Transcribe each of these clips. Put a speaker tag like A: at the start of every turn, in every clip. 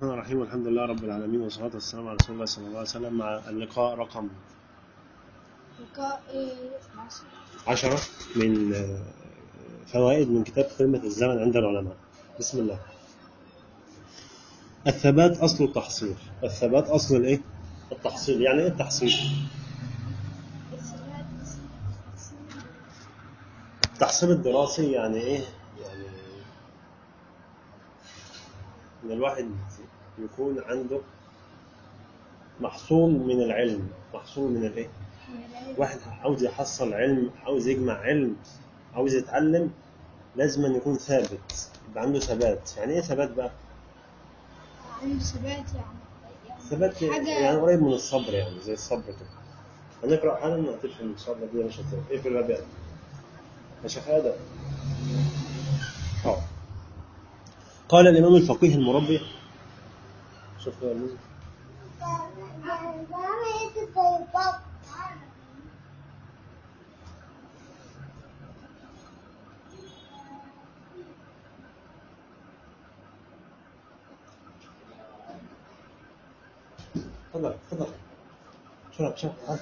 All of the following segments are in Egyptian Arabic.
A: الرحمن الرحيم والحمد لله رب العالمين والصلاة والسلام على رسول الله صلى الله عليه وسلم مع اللقاء رقم
B: لقاء إيه، عشرة.
A: عشرة من آه، فوائد من كتاب قمة الزمن عند العلماء بسم الله الثبات أصل التحصيل الثبات أصل الإيه؟ التحصيل يعني إيه التحصيل؟
B: الصلاة
A: التحصيل الدراسي يعني إيه؟ يعني إن الواحد يكون عنده محصول من العلم محصول من الإيه؟ واحد عاوز يحصل علم عاوز يجمع علم عاوز يتعلم لازم أن يكون ثابت يبقى عنده ثبات يعني ايه ثبات بقى
B: عنده ثبات يعني يعني
A: ثبات
B: حاجة
A: يعني قريب من الصبر يعني زي الصبر كده هنقرا حالا هتفهم ان شاء الله دي مش هتفهم ايه في الباب يعني يا شيخ ادم اه قال الامام الفقيه المربي شوف يا مين تفضل تفضل شرب شرب تعال.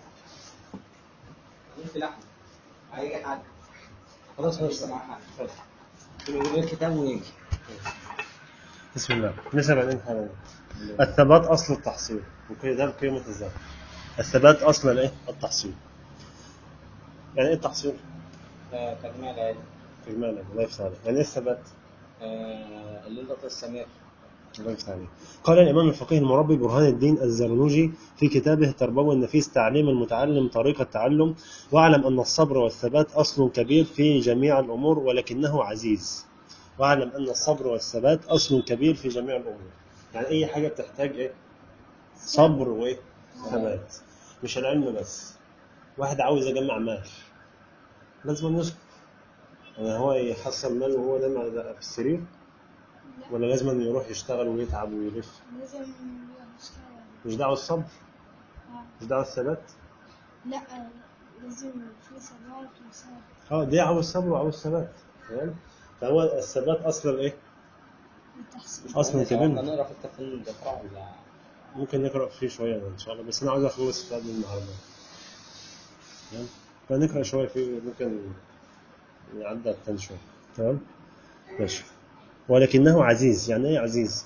C: في لحم هيجي حد
A: خلاص خلاص
C: لسه مع حد
A: خلاص.
C: يقول الكتاب ويجي
A: بسم الله نسأل عن حالا الثبات أصل التحصيل وكده ده قيمة الزمن الثبات أصل الإيه؟ التحصيل يعني إيه التحصيل؟
C: تجميع العلم
A: إجمالا الله يفتح عليك يعني إيه الثبات؟
C: آه، اللغة السمير
A: الله يفتح عليك قال الإمام الفقيه المربي برهان الدين الزرنوجي في كتابه التربوي النفيس تعليم المتعلم طريقة تعلم واعلم أن الصبر والثبات أصل كبير في جميع الأمور ولكنه عزيز واعلم أن الصبر والثبات أصل كبير في جميع الأمور يعني أي حاجة بتحتاج إيه؟ صبر وإيه؟ ثبات مش العلم بس واحد عاوز يجمع مال لازم يصبر يعني هو يحصل مال وهو نايم على- في السرير ولا لازم يروح يشتغل ويتعب ويلف
B: لازم يشتغل
A: مش دعوة الصبر
B: آه.
A: مش دعوة الثبات
B: لا لازم في ثبات وثبات
A: اه دي عاوز صبر وعاوز ثبات تمام فهو الثبات اصلا ايه
B: والتحصيل
A: اصلا كبير
C: نقرا في التقرير بقرا ولا
A: ممكن نقرا فيه شويه ان شاء الله بس انا عاوز اخلص كتاب النهارده تمام فنقرا شويه فيه ممكن يعدى التاني شويه تمام ماشي ولكنه عزيز يعني ايه عزيز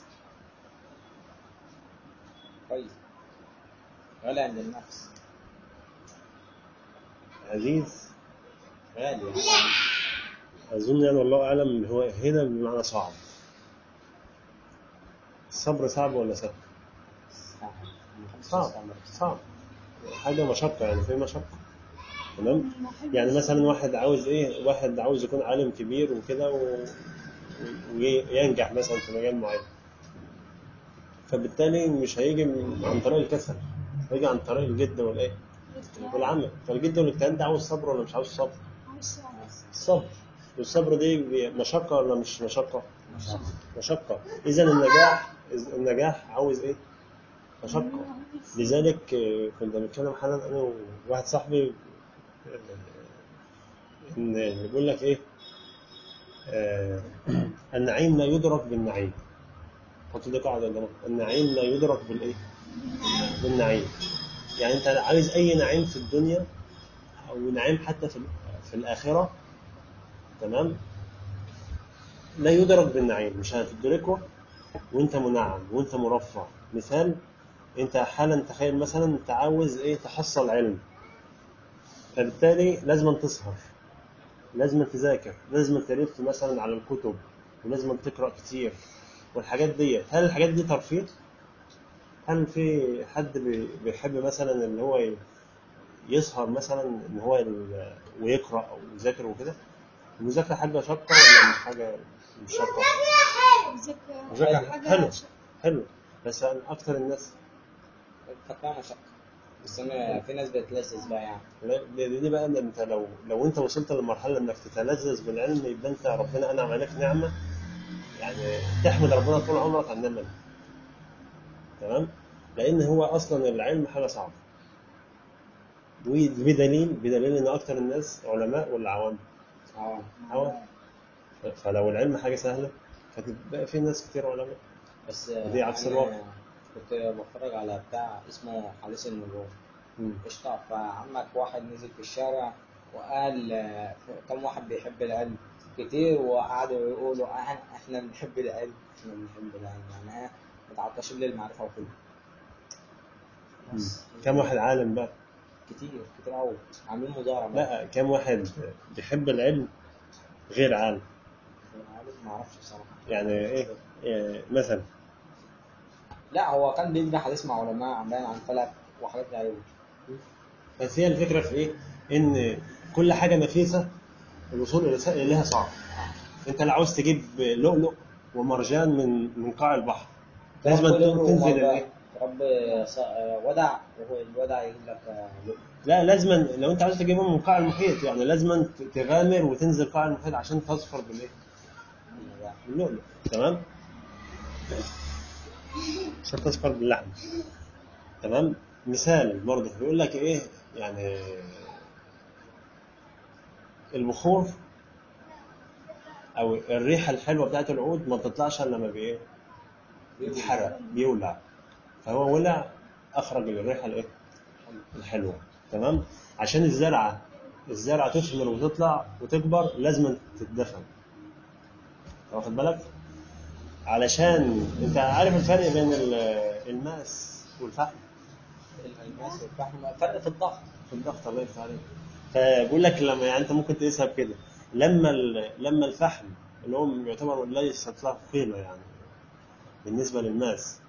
C: كويس غالي عند النفس
A: عزيز
C: غالي غالي
A: اظن يعني والله اعلم هو هنا بمعنى صعب الصبر صعب ولا سهل صعب صعب حاجه مشقه يعني في مشقه تمام
B: ما أحبش
A: يعني مثلا واحد عاوز ايه واحد عاوز يكون عالم كبير وكده و... وينجح مثلا في مجال معين فبالتالي مش هيجي من- عن طريق الكسل هيجي عن طريق الجد والايه والعمل فالجد والاجتهاد ده عاوز صبر ولا مش عاوز صبر
B: عاوز
A: الصبر والصبر دي بي- مشقة ولا مش مشقة مشقة إذا النجاح النجاح عاوز إيه مشقة لذلك آه، كنت بتكلم حالا أنا وواحد صاحبي آه، إن بيقول لك إيه آه، النعيم لا يدرك بالنعيم حط دي قاعدة قدامك النعيم لا يدرك بالإيه بالنعيم يعني أنت عايز أي نعيم في الدنيا أو نعيم حتى في في الآخرة تمام لا يدرك بالنعيم مش هتدركه وانت منعم وانت مرفه مثال انت حالا تخيل مثلا انت عاوز ايه تحصل علم فبالتالي لازم تسهر لازم تذاكر لازم تلف مثلا على الكتب ولازم تقرا كتير والحاجات دي هل الحاجات دي ترفيه هل في حد بي- بيحب مثلا ان هو ي- يسهر مثلا ان هو ال- ويقرا او يذاكر وكده المذاكره حاجه شاقه ولا مش حاجه مش شاقه مذاكره
B: حاجة
A: حلو
B: ش-
A: حلو بس اكتر الناس
C: فكرة مشقة بس انا في ناس بتلذذ بقى يعني
A: لا، دي دي بقى إن انت لو لو انت وصلت للمرحله انك تتلذذ بالعلم يبقى انت ربنا انعم عليك نعمه يعني تحمد ربنا طول عمرك على النعمه دي. تمام لان هو اصلا العلم حاجه صعبه بدليل بدليل ان اكتر الناس علماء ولا عوام
C: اه
A: عوام فلو العلم حاجه سهله فتبقى في ناس كتير علماء
C: بس
A: دي عكس
C: أنا
A: الواقع.
C: كنت بتفرج على بتاع اسمه حديث النجوم
A: مم.
C: قشطة فعمك واحد نزل في الشارع وقال آه، كم واحد بيحب العلم كتير وقعدوا يقولوا إحنا- احنا بنحب العلم احنا بنحب العلم يعني ايه متعطشين للمعرفة وكده بس
A: كم واحد عالم بقى
C: كتير كتير قوي عاملين مظاهرة بقى.
A: لا كم واحد بيحب العلم غير عالم
C: عارف ما اعرفش بصراحة
A: يعني ايه إيه، مثلا
C: لا هو كان بيبني حديث مع علماء عمال عن فلك وحاجات غريبة
A: بس هي الفكره في ايه ان كل حاجه نفيسه الوصول الى اليها صعب انت لو عاوز تجيب لؤلؤ ومرجان من من قاع البحر لازم تنزل الايه
C: رب ص- ودع وهو الودع يجيب لك آه، لؤلؤ.
A: لا لازما لو انت عاوز تجيبهم من قاع المحيط يعني لازما تغامر وتنزل قاع المحيط عشان تظفر بالايه باللؤلؤ تمام عشان تظفر باللحم تمام مثال برضه بيقول لك ايه يعني البخور او الريحه الحلوه بتاعت العود ما بتطلعش الا لما بايه بيتحرق بيولع فهو ولع اخرج الريحه الايه الحلوه تمام عشان الزرعه الزرعه تثمر وتطلع وتكبر لازم تتدفن واخد بالك علشان انت عارف الفرق بين ال- الماس والفحم
C: الماس والفحم فرق في الضغط
A: في الضغط الله يفتح عليك فبقول لك لما يعني انت ممكن تقيسها بكده لما ال- لما الفحم اللي هو يعتبر ليس له قيمه يعني بالنسبه للناس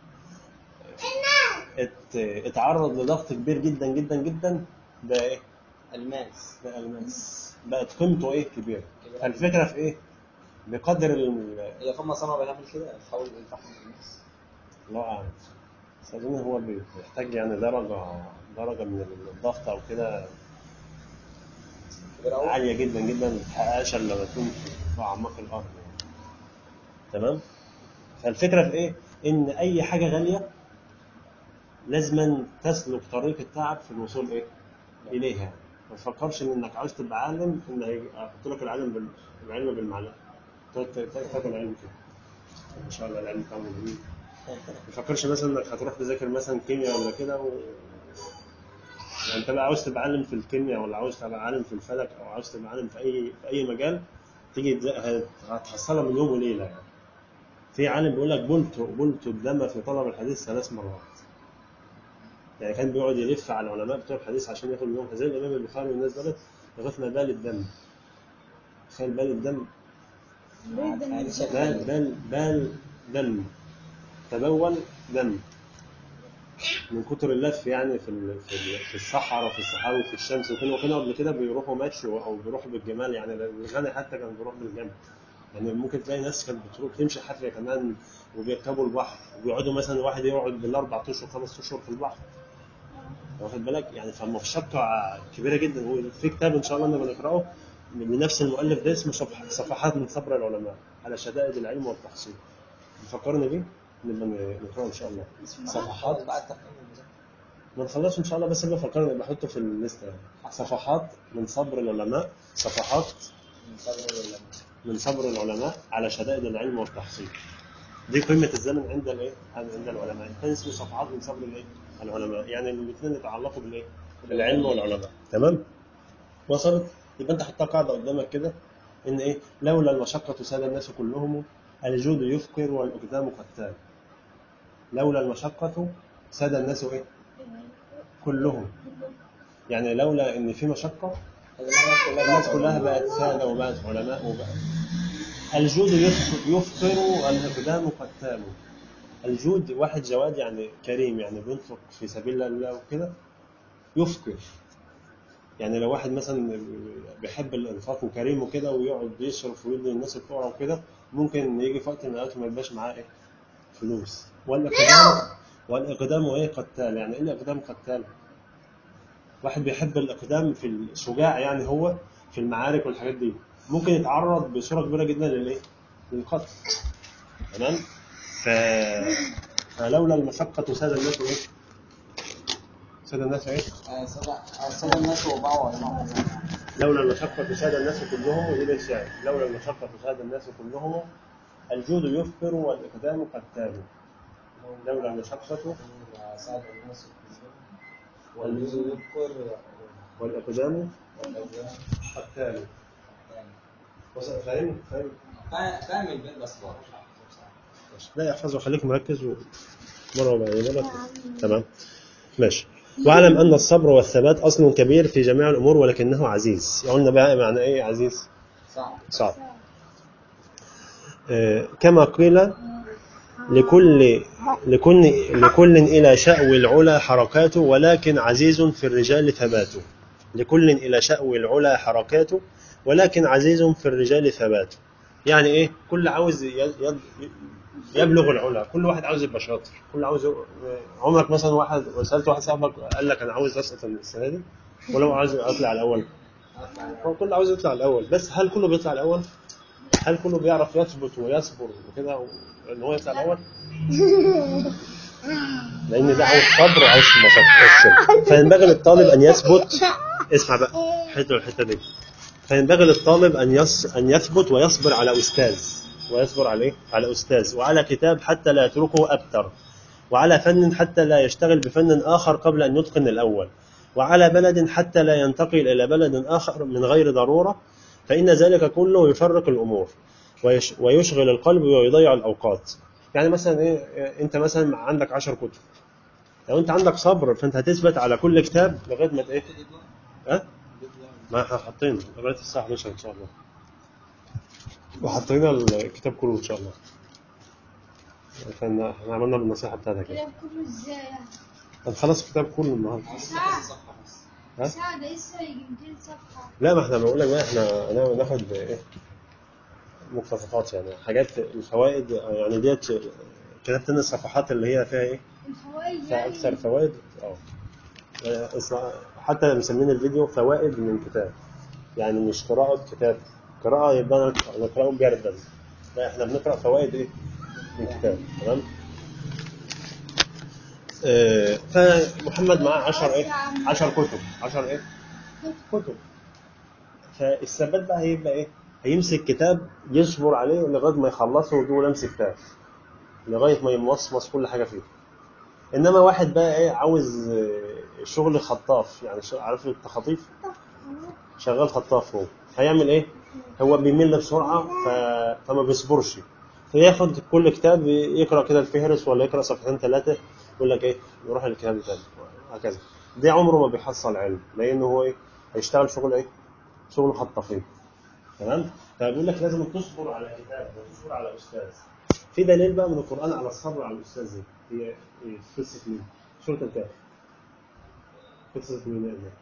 A: ات- اتعرض لضغط كبير جدا جدا جدا بقى ايه؟
C: الماس
A: بقى الماس بقت قيمته ايه كبيره
C: كبيرة.
A: فالفكره في ايه؟ بقدر ال-
C: هي فما صنعة بتعمل كده تحول الفحم للماس
A: الله اعلم بس اظن هو بيحتاج يعني درجه درجه من الضغط او كده
C: كبير قوي
A: عاليه جدا جدا ما تحققهاش الا لما تكون في اعماق الارض يعني. تمام فالفكره في ايه ان اي حاجه غاليه لازما تسلك طريق التعب في الوصول ايه اليها ما تفكرش ان انك عاوز تبقى عالم ان هيجي- احط لك العلم بال... العلم بالمعلقه تقعد ت- ت- تاكل علم كده ان شاء الله العلم طعمه جميل ما تفكرش مثلا انك هتروح تذاكر مثلا كيمياء ولا كده و... يعني انت بقى عاوز تبقى عالم في الكيمياء ولا عاوز تبقى عالم في الفلك او عاوز تبقى عالم في اي في اي مجال تيجي تز- هت- هتحصلها من يوم وليله يعني في عالم بيقول لك بلت بلت الدم في طلب الحديث ثلاث مرات يعني كان بيقعد يلف على العلماء بتوع الحديث عشان ياخد منهم زي الامام البخاري والناس دولت لغايه ما بال الدم تخيل بال الدم
B: بريد من
C: حديث
B: الجبل.
A: بال بال بال دم تبول دم من كتر اللف يعني في ال- في ال- في الصحراء وفي الصحراء وفي الشمس وكده وكانوا قبل كده بيروحوا مشي او بيروحوا بالجمال يعني الغني حتى كان بيروح بالجمل يعني ممكن تلاقي ناس كانت بتروح تمشي حافيه كمان وبيركبوا البحر وبيقعدوا مثلا واحد يقعد بالاربع اشهر خمس اشهر في البحر واخد بالك يعني فالمشقه كبيره جدا وفي كتاب ان شاء الله نبقى نقراه لنفس المؤلف ده اسمه صفح صفحات من صبر العلماء على شدائد العلم والتحصيل فكرني بيه نبقى نقراه ان شاء الله
C: صفحات بقى التقييم
A: ما نخلصش ان شاء الله بس اللي فكرني بحطه في الليسته يعني صفحات من صبر العلماء صفحات
C: من صبر ولا
A: من صبر العلماء على شدائد العلم والتحصيل دي قيمة الزمن عند الايه؟ عند العلماء، الثاني اسمه صفحات من صبر الايه؟ العلماء، يعني الاثنين يتعلقوا بالايه؟ بالعلم والعلماء، تمام؟ وصلت؟ يبقى انت حطها قاعدة قدامك كده ان ايه؟ لولا المشقة ساد الناس كلهم الجود يفقر والاقدام قتال. لولا المشقة ساد الناس ايه؟ كلهم. يعني لولا ان في مشقة الناس كلها بقت سادة وبقت علماء وبقت الجود يف- يفطر الإقدام قتال الجود واحد جواد يعني كريم يعني بينفق في سبيل الله وكده يفقر يعني لو واحد مثلا بيحب الانفاق وكريم وكده ويقعد يصرف ويدي للناس الفقراء وكده ممكن يجي في وقت من الاوقات ما يبقاش معاه ايه فلوس والاقدام والاقدام ايه قتال يعني ايه الاقدام قتال واحد بيحب الاقدام في الشجاع يعني هو في المعارك والحاجات دي ممكن يتعرض بصوره كبيره جدا للايه؟ للقتل تمام؟ ف... فلولا المشقة ساد الناس ايه؟ ساد الناس ايه؟
C: أرسل الناس وباعوا علماء
A: لولا المشقة ساد الناس كلهم ودي بيت شعر لولا المشقة ساد الناس كلهم الجود يفقر والإقدام قتال دولة مشقة
C: وساعد الناس والذي يذكر
A: والإقدام التالي وصل- فاهم فاهم
C: فاهم البيت بس بقى
A: لا يحفظه خليك مركز و... مرة وبعدين مرة تمام ماشي واعلم أن الصبر والثبات أصل كبير في جميع الأمور ولكنه عزيز قلنا بقى معنى إيه عزيز
C: صح
A: صعب آه، كما قيل لكل لكل لكل إلى شأو العلا حركاته ولكن عزيز في الرجال ثباته لكل إلى شأو العلا حركاته ولكن عزيز في الرجال ثباته يعني إيه كل عاوز ي- ي- يبلغ العلا كل واحد عاوز يبقى شاطر كل عاوز ي- عمرك مثلا واحد سألت واحد صاحبك قال لك أنا عاوز أسقط السنة دي ولو عاوز أطلع الأول هو كله عاوز يطلع الأول بس هل كله بيطلع الأول؟ هل كله بيعرف يثبت ويصبر وكده و- ان هو يطلع الاول؟ لان ده عاوز صبر وعاوز مشقه فينبغي للطالب ان يثبت اسمع بقى حته الحته دي فينبغي للطالب ان يص... ان يثبت ويصبر على استاذ ويصبر على ايه؟ على استاذ وعلى كتاب حتى لا يتركه ابتر وعلى فن حتى لا يشتغل بفن اخر قبل ان يتقن الاول وعلى بلد حتى لا ينتقل الى بلد اخر من غير ضروره فإن ذلك كله يفرق الأمور ويش ويشغل القلب ويضيع الأوقات يعني مثلا إيه إيه، أنت مثلا عندك عشر كتب لو أنت عندك صبر فأنت هتثبت على كل كتاب لغاية ما إيه ها ما احنا حاطين لغاية الساعة 11 إن شاء الله وحطينا الكتاب كله إن شاء الله فإحنا إحنا عملنا بالنصيحة بتاعتك كده
B: كده كله ازاي
A: هنخلص الكتاب كله النهارده ها؟
B: ساعة ده لسه يجي 200 صفحة
A: لا ما احنا بقول لك بقى احنا انا ناخد ايه مقتطفات يعني حاجات الفوائد يعني ديت كتبت لنا الصفحات اللي هي فيها ايه
B: الفوائد
A: فيها
B: يعني
A: اكثر فوائد اه اسمع- حتى مسمين الفيديو فوائد من كتاب يعني مش قراءة كتاب قراءة يبقى نقرأه جردا لا احنا بنقرأ فوائد ايه من كتاب تمام آه، فمحمد معاه 10 ايه 10 كتب 10 ايه كتب فالثبات بقى هيبقى ايه هيمسك كتاب يصبر عليه لغايه ما يخلصه ويجيبه لمس كتاب لغايه ما يمصمص كل حاجه فيه انما واحد بقى ايه عاوز آه، شغل خطاف يعني شو- عارف التخاطيف شغال خطاف هو هيعمل ايه هو بيمل بسرعه ف... فما بيصبرش فياخد كل كتاب يقرا كده الفهرس ولا يقرا صفحتين ثلاثه يقول لك ايه يروح للكتاب الثاني هكذا ده عمره ما بيحصل علم لانه هو ايه هيشتغل شغل ايه شغل خطافين تمام فبيقول لك لازم تصبر على كتاب وتصبر على استاذ في دليل بقى من القران على الصبر على الاستاذ دي هي إيه؟ قصه مين سوره الكهف قصه مين يا إمام؟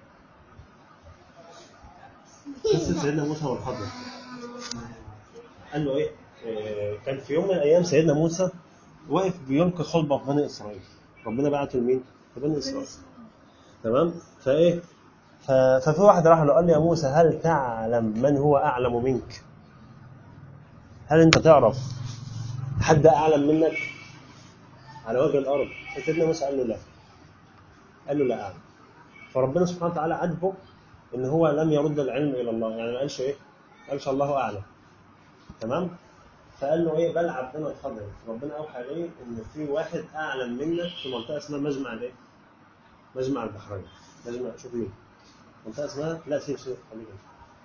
A: قصه سيدنا موسى والخضر قال له ايه آه، كان في يوم من الايام سيدنا موسى واقف بيلقي خلبه في بني اسرائيل ربنا بعته لمين؟ لبني اسرائيل تمام فايه ف- ففي واحد راح له قال له يا موسى هل تعلم من هو اعلم منك؟ هل انت تعرف حد اعلم منك على وجه الارض؟ فسيدنا موسى قال له لا قال له لا اعلم فربنا سبحانه وتعالى عاتبه ان هو لم يرد العلم الى الله يعني ما قالش ايه؟ ما قالش الله اعلم تمام؟ فقال له ايه بل عبدنا الخضر ربنا اوحى اليه ان في واحد اعلم منك في منطقه اسمها مجمع الايه؟ مجمع البحرين مجمع شوف مين منطقه اسمها لا سيب سيب خليك انت.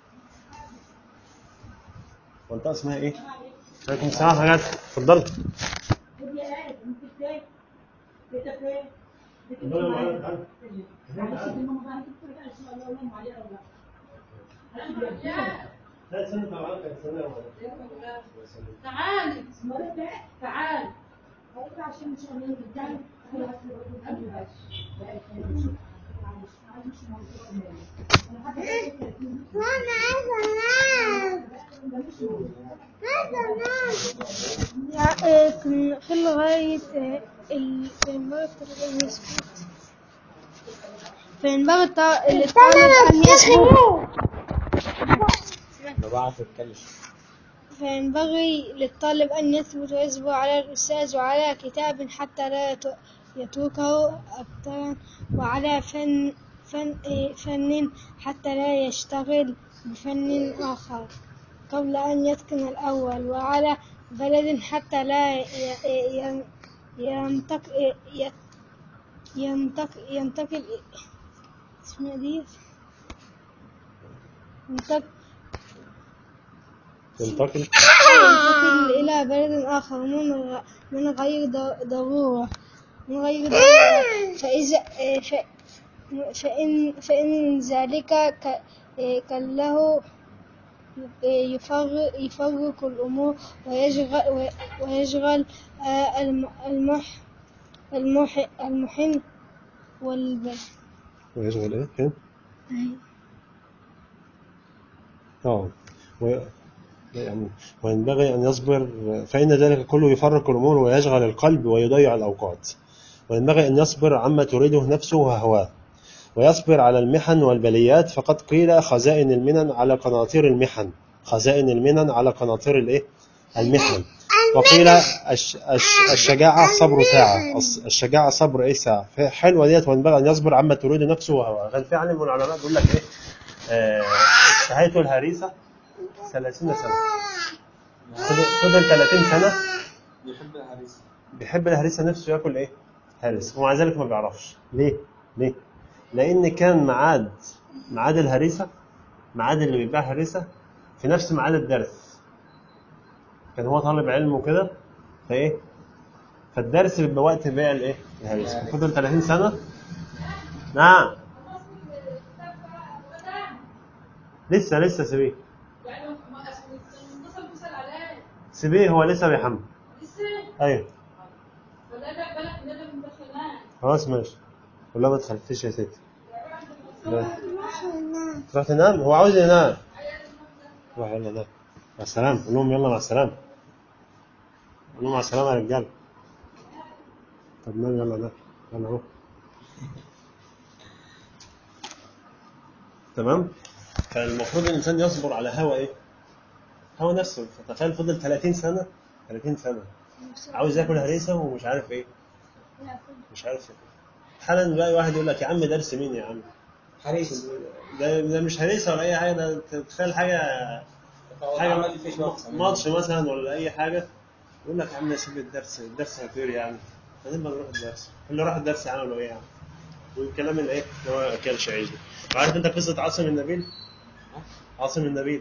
A: منطقه اسمها ايه؟ عليكم السلام حاجات اتفضل لا استنى تعالى استنى
D: تعال تعال عشان
B: في لغاية فينبغي أن يثبت فينبغي الط- للطالب أن يثبت
C: ما بعرف اتكلم
B: فينبغي للطالب أن يثبت ويصبر على الأستاذ وعلى كتاب حتى لا يت- يتركه أبترا وعلى فن فن, إيه، فن حتى لا يشتغل بفن آخر قبل أن يتقن الأول وعلى بلد حتى لا ي- ي- ينتقل ينتقل ينتقل اسمها دي ينتقل
A: ينتقل
B: ينتقل إلى بلد آخر من غ- من غير ض- ضرورة من غير ضرورة فإذا ف- فإن فإن ذلك ك- كله يفرق, يفرق الأمور ويشغل, ويشغل آه، الم- المح المح المحن والبلد
A: ويشغل ايه فين؟ اه و... لا يعني وينبغي أن يصبر فإن ذلك كله يفرق الأمور ويشغل القلب ويضيع الأوقات وينبغي أن يصبر عما تريده نفسه وهواه ويصبر على المحن والبليات فقد قيل خزائن المنن على قناطير المحن خزائن المنن على قناطير الايه المحن وقيل الش... الش... الشجاعة صبر ساعة الص- الشجاعة صبر ايه ساعة حلوة ديت وينبغي أن يصبر عما تريد نفسه وهواه كان في عالم من العلماء بيقول لك ايه آه، اشتهيت الهريسة 30 سنة فضل فضل 30 سنة
C: يحب الهريسة
A: بيحب الهريسة نفسه ياكل ايه؟ هرس ومع ذلك ما بيعرفش ليه؟ ليه؟ لأن كان ميعاد ميعاد الهريسة ميعاد اللي بيبيع هريسة في نفس ميعاد الدرس كان هو طالب علم وكده فايه؟ فالدرس بيبقى وقت بيع الايه؟ الهريسة فضل 30 سنة نعم لسه لسه سيبيه
D: يعني ما اتصل بيسال عليه
A: سيبيه هو لسه بيحمل
D: لسه
A: ايوه
D: فلا ده بالك ان ده مدخلات
A: خلاص ماشي ولا ما تخلفيش يا ستي لا. تروح تنام هو عاوز ينام روح يلا نام مع السلامة قول لهم يلا مع السلامة قول لهم مع السلامة يا رجالة طب نام يلا نام يلا روح تمام فالمفروض الإنسان يصبر على هوى إيه؟ هوى نفسه فتخيل فضل 30 سنة 30 سنة عاوز ياكل هريسة ومش عارف إيه مش عارف إيه حالا بقى واحد يقول لك يا عم درس مين يا عم
C: حريص
A: ده, ده مش هريسة ولا أي حاجة ده تخيل حاجة حاجه
C: عمل فيش وقت
A: ماتش مثلا ولا اي حاجه يقول لك يا عم سيب الدرس الدرس هيطير يعني فنبقى نروح الدرس اللي راح الدرس عملوا ايه يعني والكلام اللي ايه اللي هو اكلش عيش ده وعارف انت قصه عاصم النبيل عاصم النبيل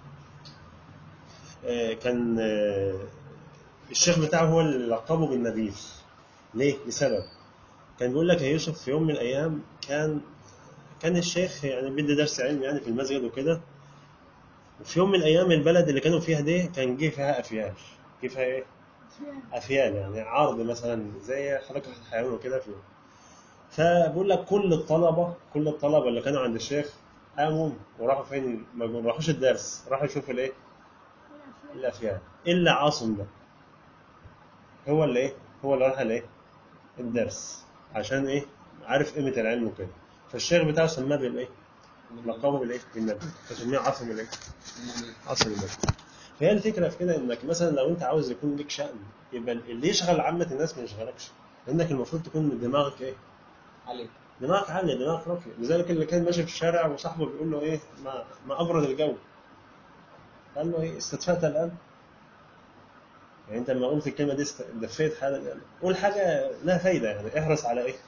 A: آه، كان آه، الشيخ بتاعه هو اللي لقبه بالنبيل ليه؟ لسبب كان بيقول لك يا يوسف في يوم من الايام كان كان الشيخ يعني بيدي درس علم يعني في المسجد وكده وفي يوم من الايام البلد اللي كانوا فيها دي كان جه فيها افيال جه فيها ايه؟ افيال يعني عرض مثلا زي حديقه الحيوان وكده فيه فبقول لك كل الطلبه كل الطلبه اللي كانوا عند الشيخ قاموا وراحوا فين؟ ما راحوش الدرس راحوا يشوفوا الايه؟ الافيال الا عاصم ده هو اللي ايه؟ هو اللي راح الايه؟ الدرس عشان ايه؟ عارف قيمه العلم وكده فالشيخ بتاعه سماه بالايه؟ لقبه بالايه؟ بالنبي فسميه عاصم الايه؟ عاصم النبي فهي الفكره في كده انك مثلا لو انت عاوز يكون لك شأن يبقى اللي يشغل عامه الناس ما يشغلكش لانك المفروض تكون دماغك ايه؟
C: عليك
A: دماغك عاليه دماغك راقيه لذلك اللي كان ماشي في الشارع وصاحبه بيقول له ايه ما ما ابرد الجو قال له ايه استدفأت الان يعني انت لما قلت الكلمه دي است- دفيت حالا يعني قول حاجه لها فايده يعني احرص على ايه؟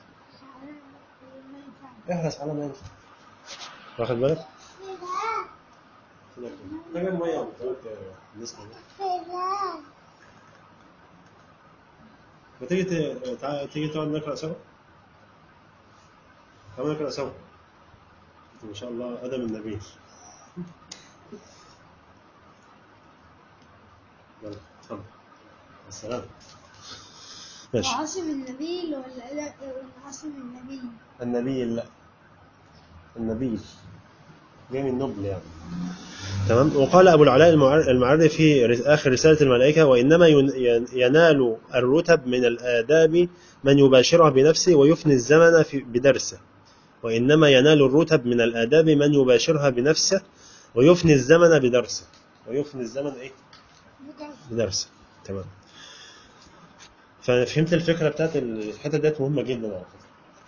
A: احرص على ما ينفع واخد بالك؟ حاجه ميه وبتقول بالنسبه لي ما تيجي ت- تع- تيجي تقعد نقرا سوا؟ تعالوا نقرا سوا ما شاء الله ادب النبي يلا اتفضل مع السلامه ماشي
B: عاصم النبيل ولا لا ولا عاصم النبي
A: النبيل لا النبيل جاي من نبل يعني تمام وقال ابو العلاء المعر- المعري في رس- اخر رساله الملائكه وانما ين- ين- ينال الرتب من الاداب من يباشرها بنفسه ويفني الزمن في بدرسه وانما ينال الرتب من الاداب من يباشرها بنفسه ويفني الزمن بدرسه ويفني الزمن ايه بدرسه تمام ففهمت الفكره بتاعت الحته ديت مهمه جدا على فكره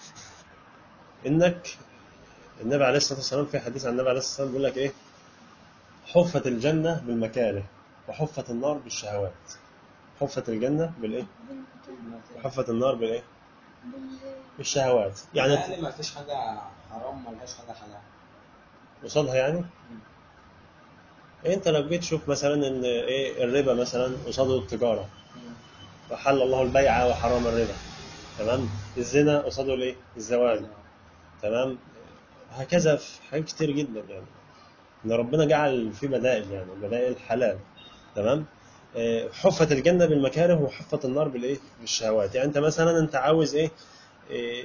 A: انك النبي عليه الصلاه والسلام في حديث عن النبي عليه الصلاه والسلام بيقول لك ايه حفت الجنه بالمكاره وحفت النار بالشهوات حفت الجنه بالايه حفت النار بالايه
B: بال-
A: بالشهوات يعني
C: يعني ما فيش حاجة حرام ما لهاش حاجة حلال
A: قصادها يعني انت لو جيت تشوف مثلا ان ايه الربا مثلا قصاده التجاره وحل الله البيع وحرم الربا تمام الزنا قصاده الايه الزواج تمام هكذا في حاجات كتير جدا يعني ان ربنا جعل في بدائل يعني بدائل حلال تمام آه، حفت الجنه بالمكاره وحفت النار بالايه بالشهوات يعني انت مثلا انت عاوز ايه آه،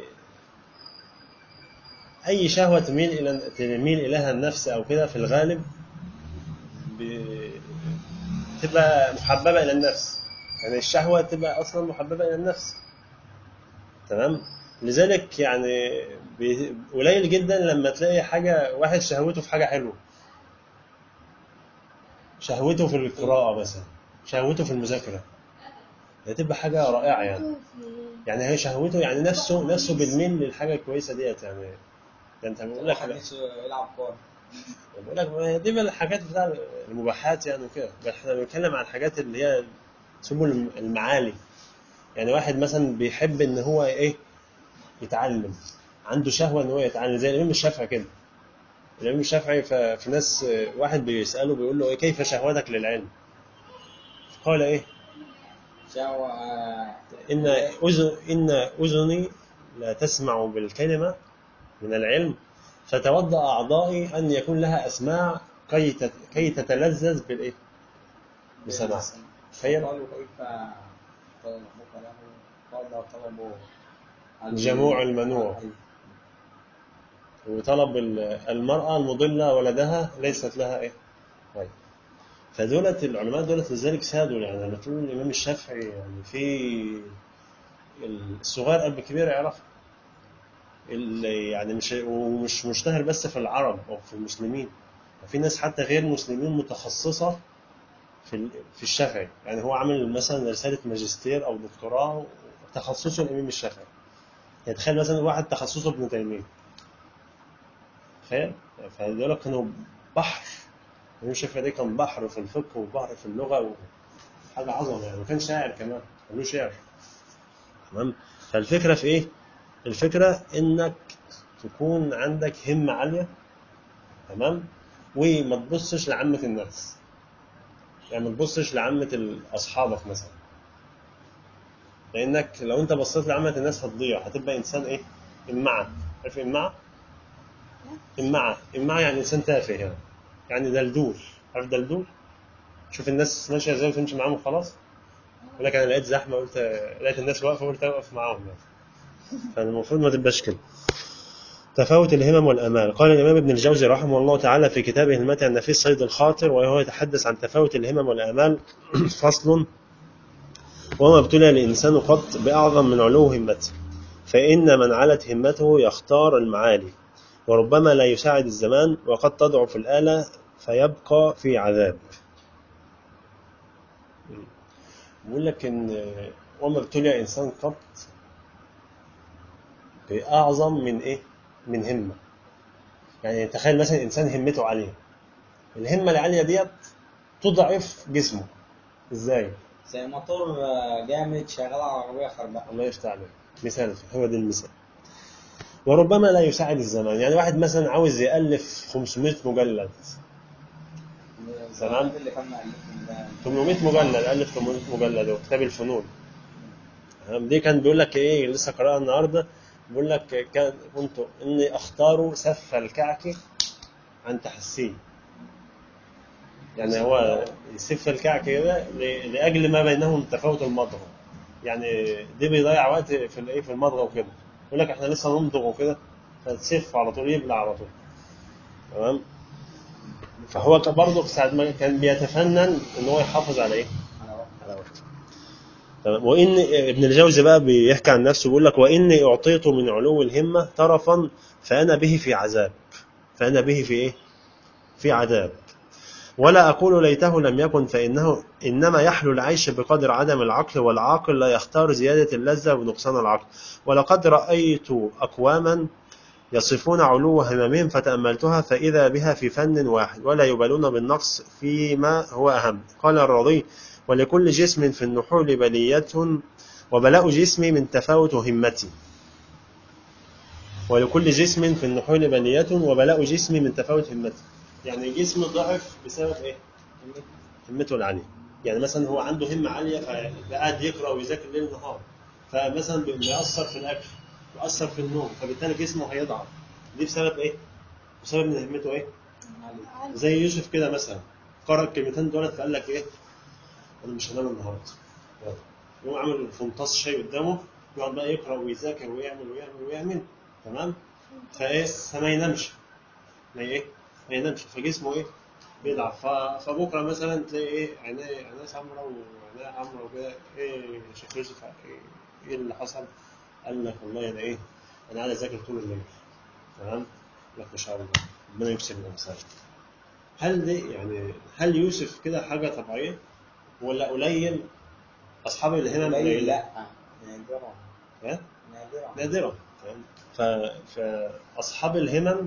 A: اي شهوه تميل الى تميل اليها النفس او كده في الغالب ب- تبقى محببه الى النفس يعني الشهوه تبقى اصلا محببه الى النفس تمام لذلك يعني بي- قليل جدا لما تلاقي حاجه واحد شهوته في حاجه حلوه شهوته في القراءه مثلا شهوته في المذاكره هي تبقى حاجه رائعه يعني
B: في-
A: يعني هي شهوته يعني نفسه نفسه بتميل للحاجه الكويسه ديت يعني ده انت بقول لك
C: واحد نفسه يلعب كورة
A: بقول لك ما هي دي من الحاجات بتاع المباحات يعني وكده بس احنا بنتكلم عن الحاجات اللي هي سبل المعالي يعني واحد مثلا بيحب ان هو ايه يتعلم عنده شهوه ان هو يتعلم زي الامام الشافعي كده الامام الشافعي ف- في ناس واحد بيساله بيقول له ايه كيف شهوتك للعلم قال ايه
C: شهوة آه،
A: ان اذن ان اذني لا تسمع بالكلمه من العلم فتوضا اعضائي ان يكون لها اسماع كي تت- كي تتلذذ بالايه بسماع تخيل
C: قالوا كيف طلبك له قال طلبوا
A: جموع المنوع. وطلب ال- المرأة المضلة ولدها ليست لها إيه؟ طيب فدولت العلماء دولت لذلك سادوا يعني لما تقول الإمام الشافعي يعني في الصغير قبل الكبير يعرف اللي يعني مش ومش مشتهر بس في العرب أو في المسلمين في ناس حتى غير مسلمين متخصصة في ال- في الشافعي يعني هو عامل مثلا رسالة ماجستير أو دكتوراه تخصصه الإمام الشافعي يعني تخيل مثلا واحد تخصصه ابن تيمية تخيل فدول كانوا بحر الإمام الشافعي ده كان بحر في الفقه وبحر في اللغة وحاجة عظمة يعني وكان شاعر كمان كان له شعر تمام فالفكرة في إيه؟ الفكرة إنك تكون عندك همة عالية تمام وما تبصش لعامة الناس يعني ما تبصش لعامة ال- أصحابك مثلا لأنك لو أنت بصيت لعامة الناس هتضيع هتبقى إنسان إيه؟ إمعة عارف إمعة؟ إمعة إمعة يعني إنسان تافه يعني يعني دلدول عارف دلدول؟ شوف الناس ماشية إزاي وتمشي معاهم وخلاص يقول لك أنا لقيت زحمة قلت لقيت الناس واقفة قلت أوقف معاهم يعني فالمفروض ما تبقاش كده تفاوت الهمم والآمال قال الإمام ابن الجوزي رحمه الله تعالى في كتابه المتع النفيس صيد الخاطر وهو يتحدث عن تفاوت الهمم والآمال فصل وما ابتلي الإنسان قط بأعظم من علو همته فإن من علت همته يختار المعالي وربما لا يساعد الزمان وقد تضعف الآلة فيبقى في عذاب بيقول لك إن وما ابتلي إنسان قط بأعظم من إيه؟ من همة يعني تخيل مثلا إنسان همته عالية الهمة العالية ديت تضعف جسمه إزاي؟
C: زي موتور آه، جامد شغال على عربية خربانة
A: الله يفتح عليك مثال هو ده المثال وربما لا يساعد الزمان يعني واحد مثلا عاوز يألف 500 مجلد تمام.
C: اللي كان مألفهم ده
A: 800 مجلد ألف 800 مجلد هو كتاب الفنون تمام؟ دي كان بيقول لك ايه لسه قراءة النهارده بيقول لك كان كنت اني اختار سف الكعك عن تحسين يعني هو يسف الكعك كده ل- لاجل ما بينهم تفاوت المضغ يعني دي بيضيع وقت في الايه في المضغ وكده يقول لك احنا لسه نمضغ وكده فتسف على طول يبلع على طول تمام فهو كان برضه ساعة ما كان بيتفنن ان هو يحافظ على ايه؟
C: على وقت.
A: على وقته تمام وان ابن الجوزي بقى بيحكي عن نفسه بيقول لك واني اعطيت من علو الهمه طرفا فانا به في عذاب فانا به في ايه؟ في عذاب ولا اقول ليته لم يكن فانه انما يحلو العيش بقدر عدم العقل والعاقل لا يختار زياده اللذه ونقصان العقل ولقد رايت اقواما يصفون علو هممهم فتأملتها فإذا بها في فن واحد ولا يبالون بالنقص فيما هو أهم قال الرضي ولكل جسم في النحول بلية وبلاء جسمي من تفاوت همتي ولكل جسم في النحول بلية وبلاء جسمي من تفاوت همتي يعني جسمه ضعف بسبب ايه همته العالية يعني مثلا هو عنده همة عالية فقاعد يقرأ ويذاكر ليل نهار فمثلا بيأثر في الأكل بيأثر في النوم فبالتالي جسمه هيضعف دي بسبب ايه؟ بسبب ان همته ايه؟ زي يوسف كده مثلا قرأ الكلمتين دولت فقال لك ايه؟ انا مش هنام النهارده يلا. يقوم عامل فنطاس شاي قدامه يقعد بقى يقرأ ويذاكر ويعمل ويعمل ويعمل تمام؟ فايه؟ فما ينامش ما ايه؟ ما ينامش فجسمه ايه؟ بيضعف ف- فبكره مثلا تلاقي ايه عينيه عينيه سمراء وعينيه حمراء وكده ايه يا شيخ يوسف ايه, ايه اللي حصل؟ قال لك والله انا ايه؟ انا قاعد اذاكر طول الليل تمام؟ قال لك ما شاء الله ربنا يكسب الامثال هل دي يعني هل يوسف كده حاجه طبيعيه ولا قليل اصحاب الهمم
C: قليل
A: قليلة؟
C: لا نادرا
A: ها؟
C: نادرا
A: نادرة تمام ف... فأصحاب الهمم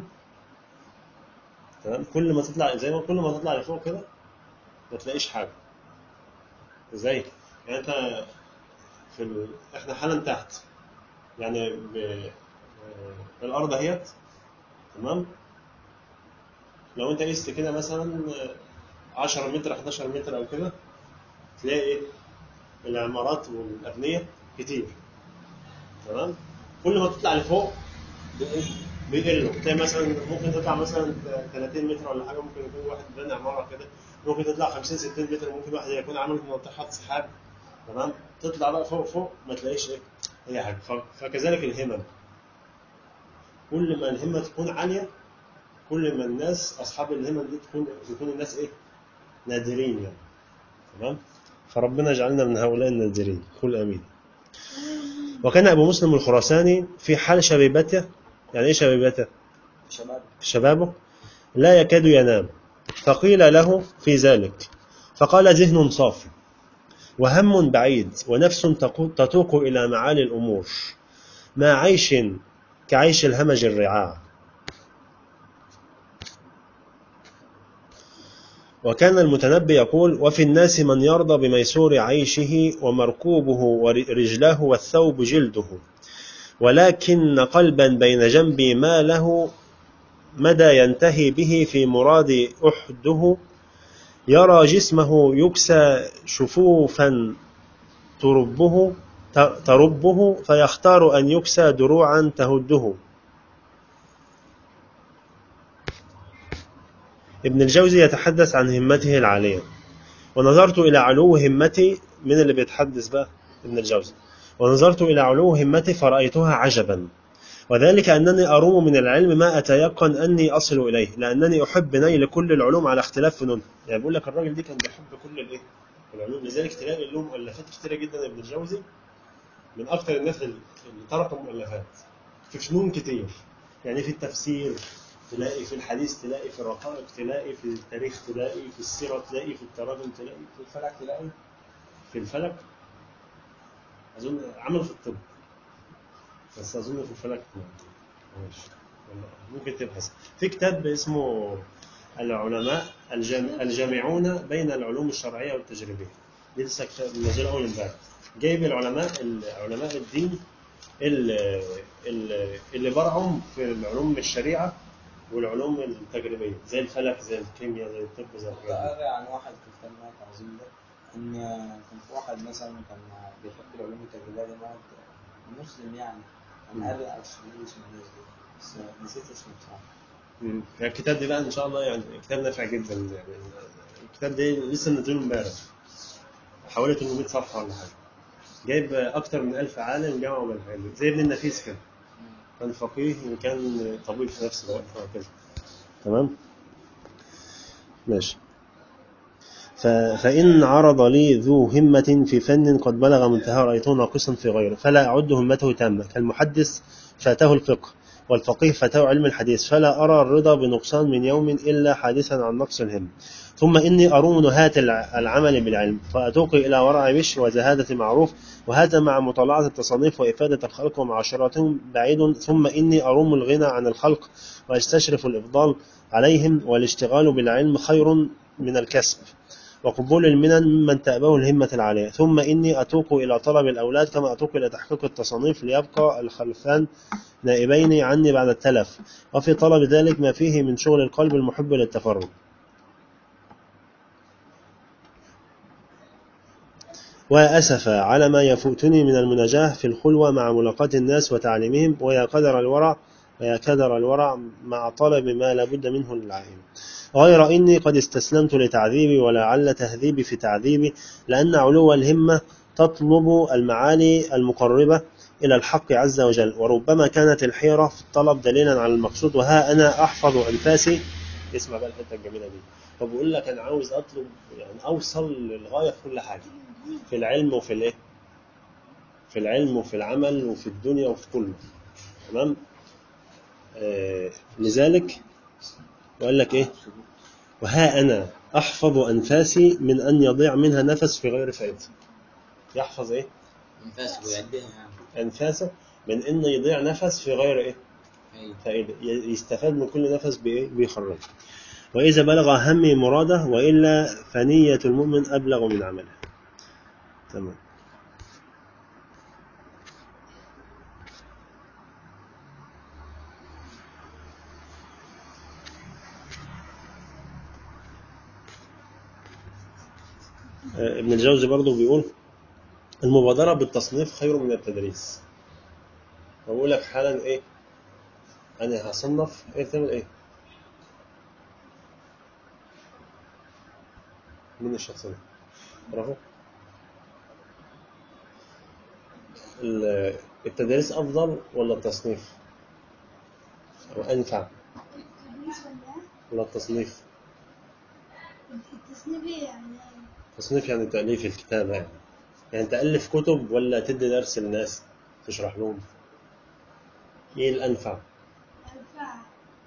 A: تمام كل ما تطلع زي ما كل ما تطلع لفوق كده ما تلاقيش حاجة زي يعني أنت في ال... إحنا حالا تحت يعني ب... آه، الأرض اهيت تمام لو أنت قست كده مثلا آه، 10 متر 11 متر أو كده تلاقي إيه العمارات والأبنية كتير تمام كل ما تطلع لفوق بيقلوا تلاقي مثلا ممكن تطلع مثلا 30 متر ولا حاجه ممكن يكون واحد بنى عماره كده ممكن تطلع 50 60 متر ممكن واحد يكون عامل ناطحات سحاب تمام تطلع بقى فوق فوق ما تلاقيش ايه اي حاجه ف- فكذلك الهمم كل ما الهمه تكون عاليه كل ما الناس اصحاب الهمم دي تكون يكون الناس ايه نادرين يعني تمام فربنا يجعلنا من هؤلاء النادرين قل امين وكان ابو مسلم الخراساني في حال شبيبته يعني ايه شبيبته
C: شباب
A: في شبابه لا يكاد ينام فقيل له في ذلك فقال ذهن صافي وهم بعيد ونفس تقو- تتوق إلى معالي الأمور ما عيش كعيش الهمج الرعاع وكان المتنبي يقول وفي الناس من يرضى بميسور عيشه ومركوبه ورجلاه والثوب جلده ولكن قلبا بين جنبي ما له مدى ينتهي به في مراد أحده يرى جسمه يكسى شفوفا تربه تربه فيختار أن يكسى دروعا تهده ابن الجوزي يتحدث عن همته العالية ونظرت إلى علو همتي من اللي بيتحدث بقى ابن الجوزي ونظرت إلى علو همتي فرأيتها عجبا وذلك أنني أروم من العلم ما أتيقن أني أصل إليه لأنني أحب نيل كل العلوم على اختلاف فنونها يعني بقول لك الراجل دي كان بيحب كل الإيه العلوم لذلك تلاقي له مؤلفات كتيرة جدا ابن الجوزي من أكثر الناس اللي تركوا مؤلفات في فنون كتير يعني في التفسير تلاقي في الحديث تلاقي في الرقائق تلاقي في التاريخ تلاقي في السيرة تلاقي في التراجم تلاقي
C: في الفلك تلاقي
A: في الفلك أظن عمل في الطب بس أظن في الفلك ما. ماشي. والله ممكن تبحث في كتاب اسمه العلماء الجام... الجامعون بين العلوم الشرعية والتجريبية دي لسه كتاب نزل أول امبارح جايب العلماء علماء الدين اللي, اللي, اللي برعهم في العلوم الشريعة والعلوم التجريبية زي الفلك زي الكيمياء زي الطب زي
C: كنت
A: الحاجات دي.
C: قاري عن واحد في الكتاب اللي أنا تعظيم ده ان كان في واحد مثلا كان بيحب العلوم التجريبيه دي واحد مسلم يعني كان
A: مم.
C: قاري او اسمه اسمه ايه بس نسيت اسمه بصراحه
A: مم. يعني الكتاب ده بقى ان شاء الله يعني كتاب نافع جدا يعني الكتاب ده لسه نازل امبارح حوالي 800 صفحه ولا حاجه جايب اكتر من 1000 عالم جمعوا بين العلم زي ابن النفيس كده كان فقيه وكان طبيب في نفس الوقت وهكذا تمام ماشي ف... فإن عرض لي ذو همة في فن قد بلغ منتهى رأيته ناقصا في غيره فلا أعد همته تامة كالمحدث فاته الفقه والفقيه فاته علم الحديث فلا أرى الرضا بنقصان من يوم إلا حادثا عن نقص الهم ثم إني أروم نهاة الع- العمل بالعلم فأتوقي إلى ورع بشر وزهادة معروف وهذا مع مطالعة التصانيف وإفادة الخلق ومعاشرتهم بعيد ثم إني أروم الغنى عن الخلق وأستشرف الإفضال عليهم والاشتغال بالعلم خير من الكسب وقبول المنن ممن تأبه الهمة العالية ثم إني أتوق إلى طلب الأولاد كما أتوق إلى تحقيق التصانيف ليبقى الخلفان نائبين عني بعد التلف وفي طلب ذلك ما فيه من شغل القلب المحب للتفرد وأسف على ما يفوتني من المناجاة في الخلوة مع ملاقاة الناس وتعليمهم ويا قدر الورع ويا كدر الورع مع طلب ما لا بد منه للعائم غير إني قد استسلمت لتعذيبي ولعل تهذيبي في تعذيبي لأن علو الهمة تطلب المعالي المقربة إلى الحق عز وجل وربما كانت الحيرة في الطلب دليلا على المقصود وها أنا أحفظ أنفاسي اسمع بقى الحتة الجميلة دي فبقول لك أنا عاوز أطلب يعني أوصل للغاية في كل حاجة في العلم وفي الإيه؟ في العلم وفي العمل وفي الدنيا وفي كله تمام آه لذلك وقال لك إيه وها أنا أحفظ أنفاسي من أن يضيع منها نفس في غير فائدة يحفظ إيه
C: انفاس ويعديها يعني
A: أنفاسه من أن يضيع نفس في غير إيه
C: أيوة.
A: فائدة ي- يستفاد من كل نفس بإيه بيخرج وإذا بلغ همي مراده وإلا فنية المؤمن أبلغ من عمله تمام آه، ابن الجوزي برضو بيقول المبادرة بالتصنيف خير من التدريس بقول لك حالا ايه انا هصنف ايه تعمل ايه مين الشخص ده تعرفه ال- التدريس افضل ولا التصنيف او انفع
B: التدريس ولا
A: ولا التصنيف
B: التصنيف إيه يعني
A: تصنيف يعني تأليف الكتابة يعني يعني تألف كتب ولا تدي درس للناس تشرح لهم ايه الانفع
B: أنفع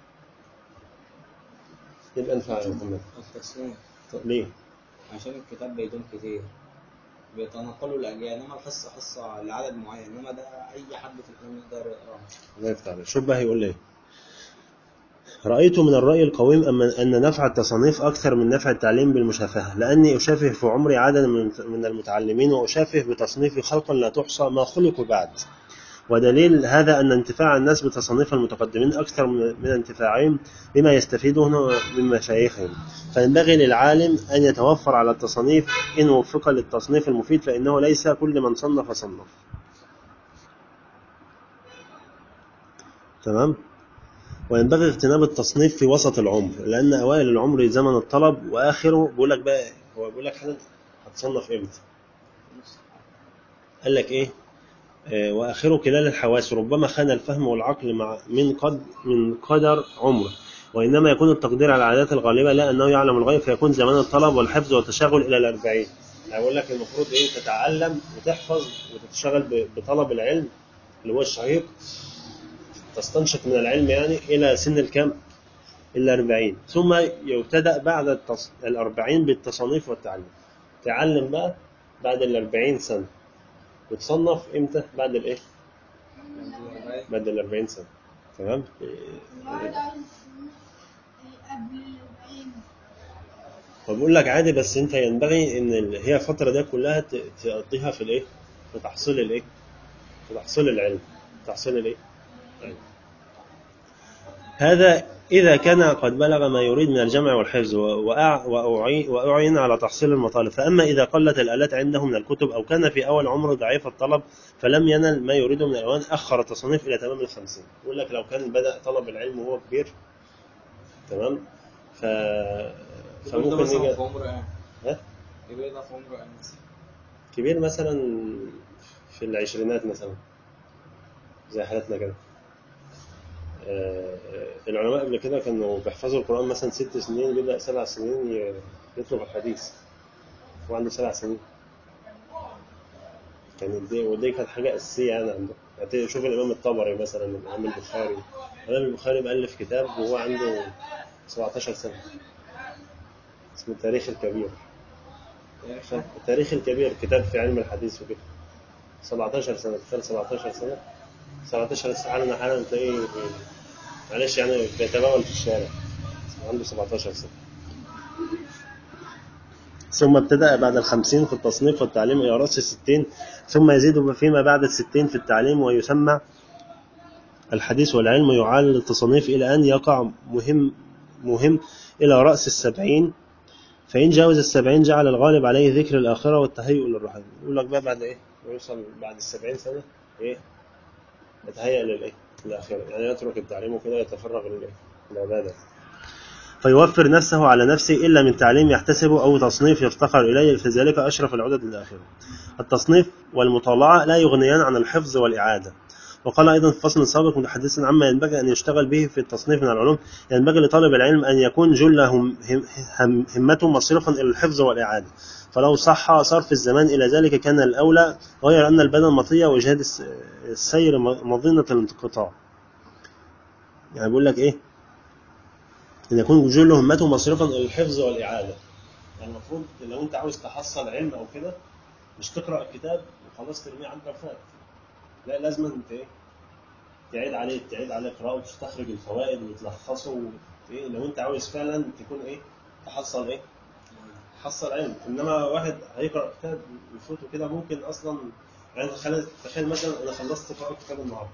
A: ايه الانفع يا محمد
C: التصنيف
A: طب ليه
C: عشان الكتاب بيدوم كتير بيتنقلوا الأجيال إنما الحصة حصة لعدد معين إنما ده أي حد في العالم يقدر يقراها
A: الله يفتح عليك شوف بقى هيقول ايه رأيت من الرأي القويم أما أن نفع التصانيف أكثر من نفع التعليم بالمشافهة لأني أشافه في عمري عددا من من المتعلمين وأشافه بتصنيف خلقا لا تحصى ما خلقوا بعد ودليل هذا أن انتفاع الناس بتصنيف المتقدمين أكثر من من انتفاعهم بما يستفيدونه من مشايخهم فينبغي للعالم أن يتوفر على التصنيف إن وفق للتصنيف المفيد فإنه ليس كل من صنف صنف تمام وينبغي اغتنام التصنيف في وسط العمر لأن أوائل العمر زمن الطلب وآخره بيقول لك بقى هو بيقول لك حضرتك هتصنف إمتى؟ قال لك إيه؟ آه، وآخره كلال الحواس ربما خان الفهم والعقل مع من قد من قدر عمره وإنما يكون التقدير على العادات الغالبة لا أنه يعلم الغيب فيكون زمان الطلب والحفظ والتشاغل إلى الأربعين أقول لك المفروض إيه تتعلم وتحفظ وتتشغل ب- بطلب العلم اللي هو الشهيق تستنشق من العلم يعني إلى سن الكم الأربعين ثم يبتدأ بعد التص... الأربعين بالتصنيف والتعلم تعلم بقى بعد الأربعين سنة وتصنف إمتى بعد الإيه بعد الأربعين سنة تمام
B: الواحد عايز يصنف قبل الأربعين
A: فبقول لك عادي بس أنت ينبغي إن ال- هي الفترة دي كلها ت- تقضيها في الإيه في تحصيل الإيه في تحصيل العلم تحصيل الإيه العلم. هذا إذا كان قد بلغ ما يريد من الجمع والحفظ و- وأع- وأعي- وأعين على تحصيل المطالب فأما إذا قلت الآلات عنده من الكتب أو كان في أول عمره ضعيف الطلب فلم ينل ما يريده من الأوان أخر التصنيف إلى تمام الخمسين يقول لك لو كان بدأ طلب العلم وهو كبير تمام ف...
C: كبير ده
A: فممكن
C: مثلا
A: يجي
C: في عمره إيه؟
A: ها؟
C: كبير ده في عمره إيه مثلا؟
A: كبير مثلا في العشرينات مثلا زي حالتنا كده آه، العلماء قبل كده كانوا بيحفظوا القرآن مثلا ست سنين بيبدأ سبع سنين ي- يطلب الحديث وعنده سبع سنين كانت دي ودي كانت حاجة أساسية يعني عنده يعني شوف الإمام الطبري مثلا الإمام البخاري الإمام البخاري مؤلف كتاب وهو عنده 17 سنة اسمه التاريخ الكبير التاريخ الكبير كتاب في علم الحديث وكده 17 سنة تخيل 17 سنة 17 سنة حالا حالا تلاقيه معلش يعني بيتبول في الشارع عنده 17 سنة ثم ابتدأ بعد الخمسين في التصنيف والتعليم إلى رأس الستين ثم يزيد فيما بعد الستين في التعليم ويسمى الحديث والعلم يعال التصنيف إلى أن يقع مهم مهم إلى رأس السبعين فإن جاوز السبعين جعل الغالب عليه ذكر الآخرة والتهيؤ للرحم يقول لك بقى بعد إيه ويوصل بعد السبعين سنة إيه يتهيأ للإيه للآخرة يعني يترك التعليم وكده يتفرغ للإيه للعبادة فيوفر نفسه على نفسه إلا من تعليم يحتسبه أو تصنيف يفتقر إليه فذلك أشرف العدد للآخرة التصنيف والمطالعة لا يغنيان عن الحفظ والإعادة وقال أيضا في فصل سابق متحدثا عما ينبغي أن يشتغل به في التصنيف من العلوم ينبغي لطالب العلم أن يكون جل هم هم همته مصرفا إلى الحفظ والإعادة فلو صح صرف الزمان إلى ذلك كان الأولى غير أن البدن مطية وإجهاد الس- السير مظنة الانقطاع يعني بيقول لك إيه أن يكون جل همته مصرفا إلى الحفظ والإعادة يعني المفروض لو أنت عاوز تحصل علم أو كده مش تقرأ الكتاب وخلاص ترميه عنك وفات لا لازم انت ايه تعيد عليه تعيد عليه قراءة وتستخرج الفوائد وتلخصه و- ايه لو انت عاوز فعلا تكون ايه تحصل ايه تحصل علم انما واحد هيقرا كتاب يفوته كده ممكن اصلا يعني تخيل تخيل مثلا انا خلصت قراءة كتاب النهارده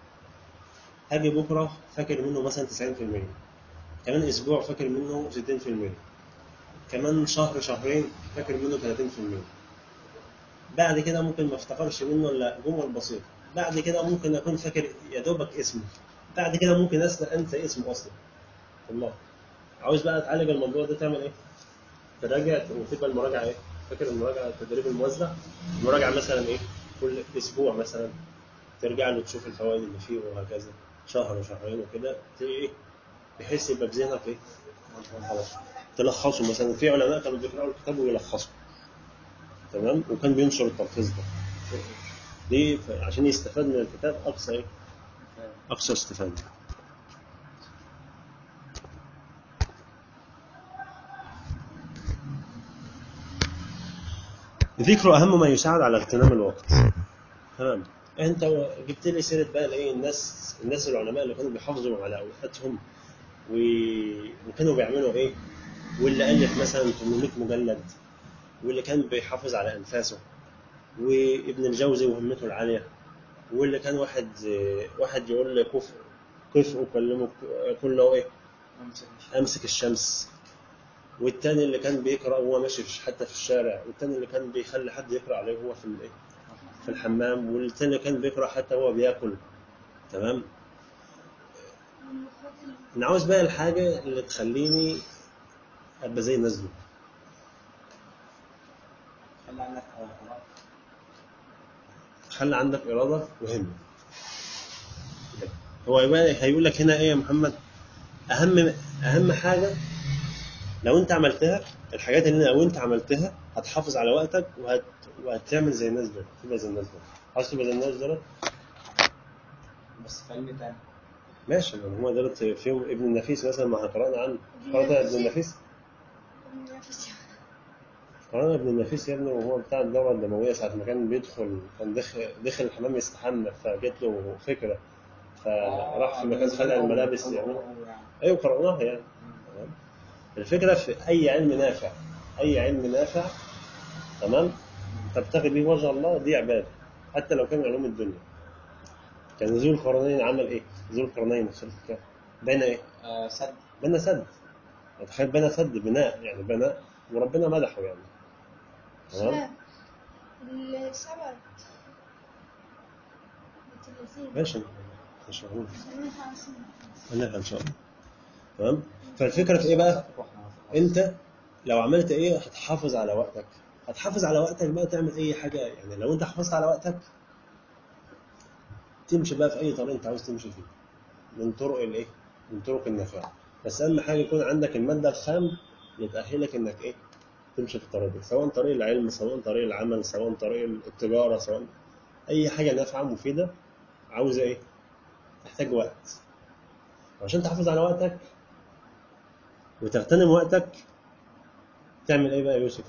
A: هاجي بكره فاكر منه مثلا 90% كمان اسبوع فاكر منه 60% كمان شهر شهرين فاكر منه 30% بعد كده ممكن ما افتكرش منه الا جمل بسيطه بعد كده ممكن اكون فاكر يا دوبك اسمه بعد كده ممكن انسى انسى اسمه اصلا والله عاوز بقى تعالج الموضوع ده تعمل ايه تراجع وتبقى المراجعه ايه فاكر المراجعه التدريب الموزع المراجعه مثلا ايه كل اسبوع مثلا ترجع له تشوف الفوائد اللي فيه وهكذا شهر وشهرين وكده تلاقي ايه بحيث يبقى في ذهنك ايه خلاص تلخصه مثلا في علماء كانوا بيقراوا الكتاب ويلخصوا تمام وكان بينشر التلخيص ده ليه ف- عشان يستفاد من الكتاب اقصى ايه اقصى استفاده ذكر اهم ما يساعد على اغتنام الوقت تمام انت جبت لي سيره بقى الايه الناس الناس العلماء اللي كانوا بيحافظوا على اوقاتهم و... وكانوا بيعملوا ايه واللي الف مثلا 800 مجلد واللي كان بيحافظ على انفاسه وابن الجوزي وهمته العاليه واللي كان واحد واحد يقول لي كف كف اكلمك يقول له ايه امسك الشمس والتاني اللي كان بيقرا وهو ماشي في حتى في الشارع والتاني اللي كان بيخلي حد يقرا عليه وهو في الايه في الحمام والتاني كان بيقرا حتى وهو بياكل تمام انا عاوز بقى الحاجه اللي تخليني ابقى زي الناس دول
C: خلي عندك قراءة.
A: خلي عندك اراده وهمه هو يبقى هيقول لك هنا ايه يا محمد اهم اهم حاجه لو انت عملتها الحاجات اللي لو انت عملتها هتحافظ على وقتك وهت... وهتعمل زي الناس دول تبقى زي الناس دول عايز تبقى زي الناس دول
C: بس فهمني تاني
A: ماشي ما هو دولت فيهم ابن النفيس مثلا ما احنا قرانا عنه قرأت ابن النفيس قرانا ابن النفيس يا ابني وهو بتاع الدورة الدموية ساعة ما كان بيدخل كان دخل دخل الحمام يستحمى فجت له فكرة فراح في مكان خلع الملابس يعني ايوه قرأناها يعني تمام الفكرة في أي علم نافع أي علم نافع تمام تبتغي به وجه الله دي عبادة حتى لو كان علوم الدنيا كان ذو القرنين عمل إيه؟ ذو القرنين في الكهف بنى إيه؟
C: آه، سد
A: بنى سد تخيل بنى سد بناء يعني بنى وربنا مدحه يعني تمام
B: السبب
A: ماشي مش مهم هنلها إن شاء الله تمام فالفكرة في إيه بقى؟ انت لو عملت ايه هتحافظ على وقتك هتحافظ على وقتك بقى تعمل اي حاجه يعني لو انت حافظت على وقتك تمشي بقى في اي طريق انت عاوز تمشي فيه من طرق الايه من طرق النفع بس اهم حاجه يكون عندك الماده الخام اللي تاهلك انك ايه تمشي في الطريق ده سواء طريق العلم سواء طريق العمل سواء طريق التجاره سواء اي حاجه نافعه مفيده عاوزه ايه تحتاج وقت وعشان تحافظ على وقتك وتغتنم وقتك تعمل ايه بقى يا يوسف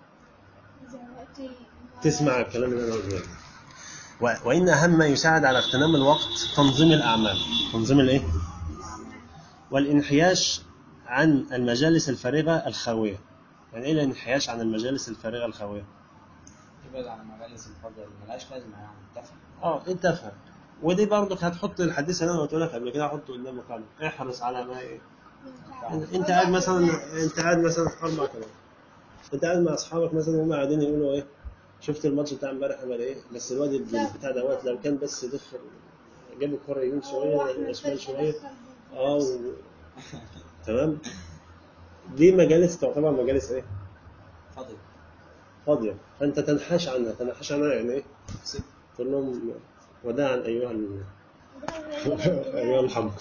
A: تسمع الكلام اللي انا قلته لك. و- وان اهم ما يساعد على اغتنام الوقت تنظيم الاعمال تنظيم الايه والانحياش عن المجالس الفارغه الخاويه يعني ايه الانحياش عن المجالس الفارغه الخاويه
C: ابعد عن المجالس الفاضيه اللي ملهاش لازمه يعني تافهه
A: اه انت افهم ودي برضك هتحط الحديث اللي انا قلت لك قبل كده هحطه قدامك قاعدة احرص على ما ايه انت قاعد مثلا انت قاعد مثلا اربع كمان انت قاعد مع اصحابك مثلا وهم قاعدين يقولوا ايه شفت الماتش بتاع امبارح عمل ايه بس الواد ابن بتاع دوت لو كان بس دخل جاب الكره يمين شويه شمال شويه اه و... تمام دي مجالس تعتبر مجالس ايه
C: فاضيه
A: فاضيه فانت تنحاش عنها تنحاش عنها يعني ايه
C: سيب
A: تقول لهم وداعا ايها ال... ايها الحمق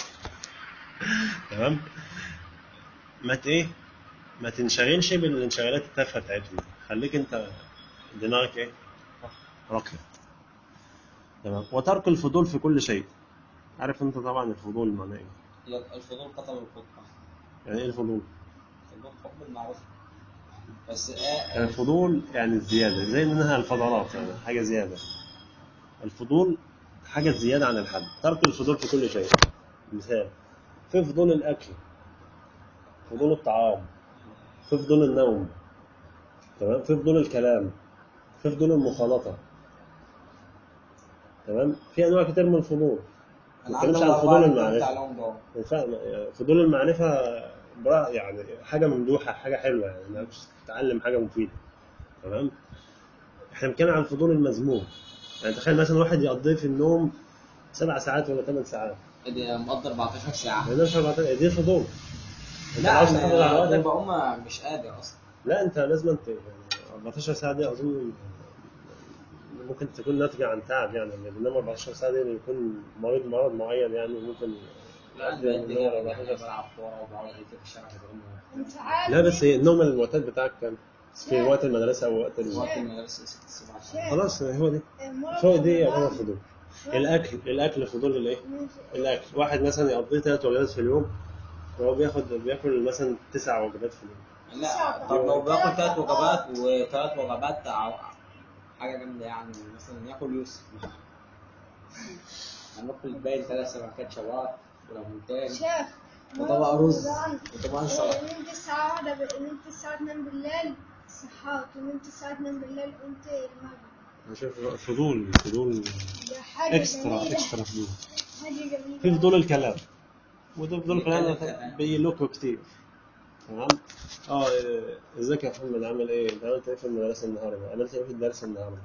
A: تمام ما ت- ايه ما تنشغلش بالانشغالات التافهه بتاعتهم خليك انت دماغك ايه راقيه تمام وترك الفضول في كل شيء عارف انت طبعا الفضول معناه ايه
C: هي الفضول قتل الخطه
A: يعني ايه الفضول
C: الفضول حب المعرفه بس آه
A: يعني الفضول يعني الزياده زي منها الفضلات يعني حاجه زياده الفضول حاجه زياده عن الحد ترك الفضول في كل شيء مثال في فضول الاكل فضول الطعام في فضول النوم تمام في فضول الكلام في فضول المخالطه تمام في انواع كتير من الفضول
C: انا
A: ما
C: عندي
A: بتكلمش عن فضول
C: الاربعه اللي انت
A: المعرفه
C: عليهم دول
A: فاهم يعني فضول المعرفة برا- يعني حاجة ممدوحة حاجة حلوة يعني انك تتعلم حاجة مفيدة تمام احنا بنتكلم عن الفضول المذموم يعني تخيل مثلا واحد يقضيه في النوم سبع ساعات ولا ثمان ساعات
C: ادي مقدر 14 ساعه
A: ما ده مش 14 دي فضول انت
C: لا
A: عاوز تحافظ على
C: انا
A: وقتك
C: بقوم مش قادر اصلا
A: لا انت لازم انت يعني 14 ساعة دي اظن ممكن تكون ناتجة عن تعب يعني اللي بينام 14 ساعة دي يكون مريض مرض معين يعني ممكن
C: لا انا
A: يؤدي
C: بقيت
A: إن هو
C: جامد
A: 14
C: يعني
A: ساعة.
C: بلعب كوره وبقعد ألف في الشارع كده
B: انت عارف
A: لا بس هي النوم المعتاد بتاعك كان في وقت المدرسة أو وقت ال...
C: وقت المدرسه ست سبع ساعات
A: خلاص هو دي
B: مرة
A: فوق دي يعتبر
B: رمضان-
A: فضول الأكل الأكل فضول الإيه؟ الأكل واحد مثلا يقضي ثلاث وجبات في اليوم وهو بياخد بياكل مثلا تسع وجبات في اليوم
C: لا طب لو بياكل ثلاث وجبات وثلاث وجبات ع- حاجه جامده يعني مثلا ياكل يوسف هناكل باقي ثلاث سمكات شواط وليمونتين
B: شاف
C: وطبق رز
B: رمضان.
C: وطبق سلطه
B: نمت الساعة واحدة ب... نمت الساعة 2 بالليل صحات ونمت الساعة 2 بالليل قمت المغرب
A: أنا شايف فضول فضول
B: ده حاجة
A: اكسترا
B: جميلة
A: اكسترا فضول
B: حاجة جميلة
A: في فضول الكلام وده فضول الكلام
C: الكلام.
A: بيلوكوا كتير تمام اه إيه، ازيك يا محمد عامل ايه؟ انت عملت ايه في المدرسه النهارده؟ عملت ايه في الدرس النهارده؟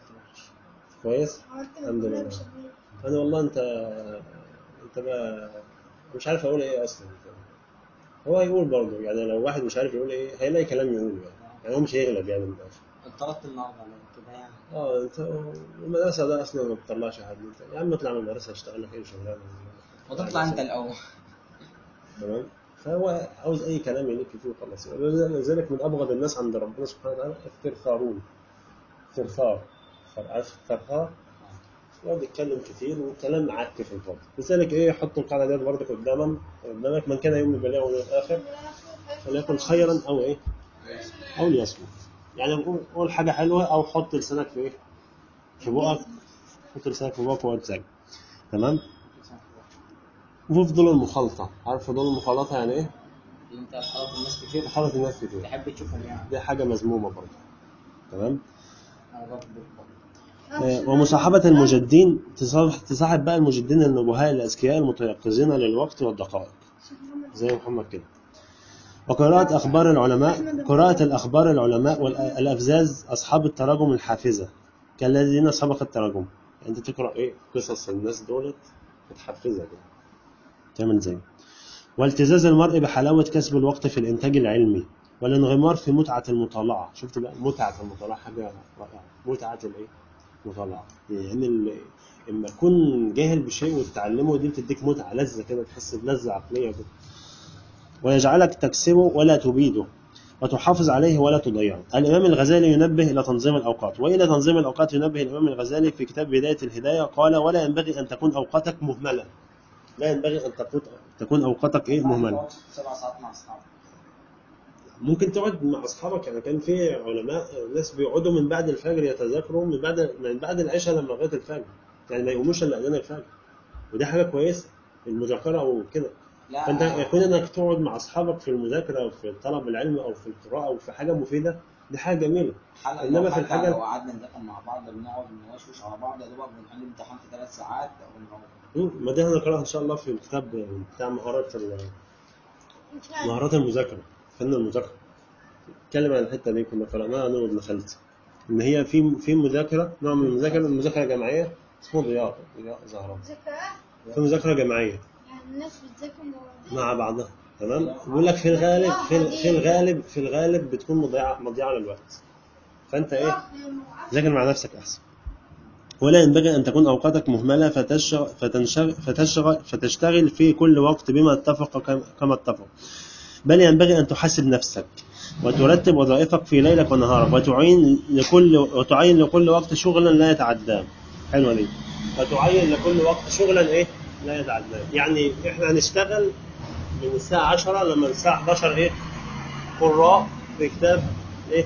A: كويس؟
B: عملت
A: الحمد لله.
B: مجهود شديد.
A: انا والله انت انت بقى مش عارف اقول ايه اصلا هو هيقول برضه يعني لو واحد مش عارف يقول ايه هيلاقي كلام يقوله يعني يعني هو مش هيغلب يعني من الاخر
C: اتطردت النهارده لو كده يعني
A: اه انت المدرسه ده اصلا ما بتطلعش حد انت يا عم اطلع من المدرسه اشتغل لك اي شغلانه
C: وتطلع انت الاول
A: تمام فهو عاوز اي كلام يلك فيه وخلاص لذلك من ابغض الناس عند ربنا سبحانه وتعالى الثرثارون ثرثار عارف الثرثار يقعد يتكلم كتير وكلام عك في الفاضي لذلك ايه حط القاعده ديت برضك قدامك قدامك من كان يؤمن بالله واليوم الاخر فليكن خيرا او ايه او ليصمت يعني قول قول حاجه حلوه او حط لسانك في ايه في بقك حط لسانك في بقك وقعد ساكت تمام وفي فضول المخالطه عارف فضول المخالطه يعني ايه؟
C: اللي انت تخالط الناس كتير
A: مخالطه الناس كتير
C: تحب تشوفهم يعني
A: دي حاجه مذمومه برضه تمام
C: انا برضه بالفضل.
A: آه، ومصاحبة المجدين تصاحب تصاحب بقى المجدين النبهاء الأذكياء المتيقظين للوقت والدقائق زي محمد كده وقراءة أخبار العلماء قراءة الأخبار العلماء والأفزاز أصحاب التراجم الحافزة كالذين سبق التراجم يعني أنت تقرأ إيه قصص الناس دولت متحفزة كده تعمل زي والتزاز المرء بحلاوة كسب الوقت في الإنتاج العلمي والانغمار في متعة المطالعة شفت بقى متعة المطالعة حاجة رائعة متعة الإيه مطالعة يعني ال- اما تكون جاهل بشيء وتتعلمه دي بتديك متعه لذه كده تحس بلذه عقليه كده ويجعلك تكسبه ولا تبيده وتحافظ عليه ولا تضيعه الإمام الغزالي ينبه إلى تنظيم الأوقات وإلى تنظيم الأوقات ينبه الإمام الغزالي في كتاب بداية الهداية قال ولا ينبغي أن تكون أوقاتك مهملة لا ينبغي أن تكون تكون أوقاتك إيه مهملة
C: تقعد سبع ساعات مع اصحابك
A: ممكن تقعد مع اصحابك يعني كان في علماء ناس بيقعدوا من بعد الفجر يتذاكروا من بعد من بعد العشاء لما لغايه الفجر يعني ما يقوموش الا اذان الفجر ودي حاجه كويسه المذاكره وكده
C: لا
A: فانت يكون انك تقعد مع اصحابك في المذاكره او في طلب العلم او في القراءه او في حاجه مفيده دي حاجه جميله
C: حلقة
A: إنما
C: لو
A: في
C: حتى
A: الحاجة-
C: لو قعدنا نذاكر مع بعض بنقعد نوشوش على بعض يا دوبك بنحل امتحان في ثلاث ساعات ونروح
A: مم، ما دي هنقراها ان شاء الله في الكتاب بتاع مهارات ال-
B: إن شاء الله.
A: مهارات المذاكره فن المذاكره اتكلم عن الحته دي كنا قراناها انا وابن خالتي ان هي في في مذاكره نوع من المذاكره المذاكره الجماعيه اسمه ضياء ضياء زهران
B: ذكاء
A: في مذاكره جماعيه
B: يعني الناس بتذاكر مواضيع
A: مع بعضها تمام بيقول لك في الغالب في ال- في الغالب في الغالب بتكون مضيعه مضيعه للوقت فانت ايه ذاكر مع نفسك احسن ولا ينبغي ان تكون اوقاتك مهمله فتشغل فتنشغل فتشغل فتشتغل في كل وقت بما اتفق كم- كما اتفق بل ينبغي ان تحاسب نفسك وترتب وظائفك في ليلك ونهارك وتعين لكل وتعين لكل وقت شغلا لا يتعداه حلوه دي وتعين لكل وقت شغلا ايه لا يتعداه يعني احنا هنشتغل من الساعه 10 لما الساعه 11 ايه قراء في كتاب ايه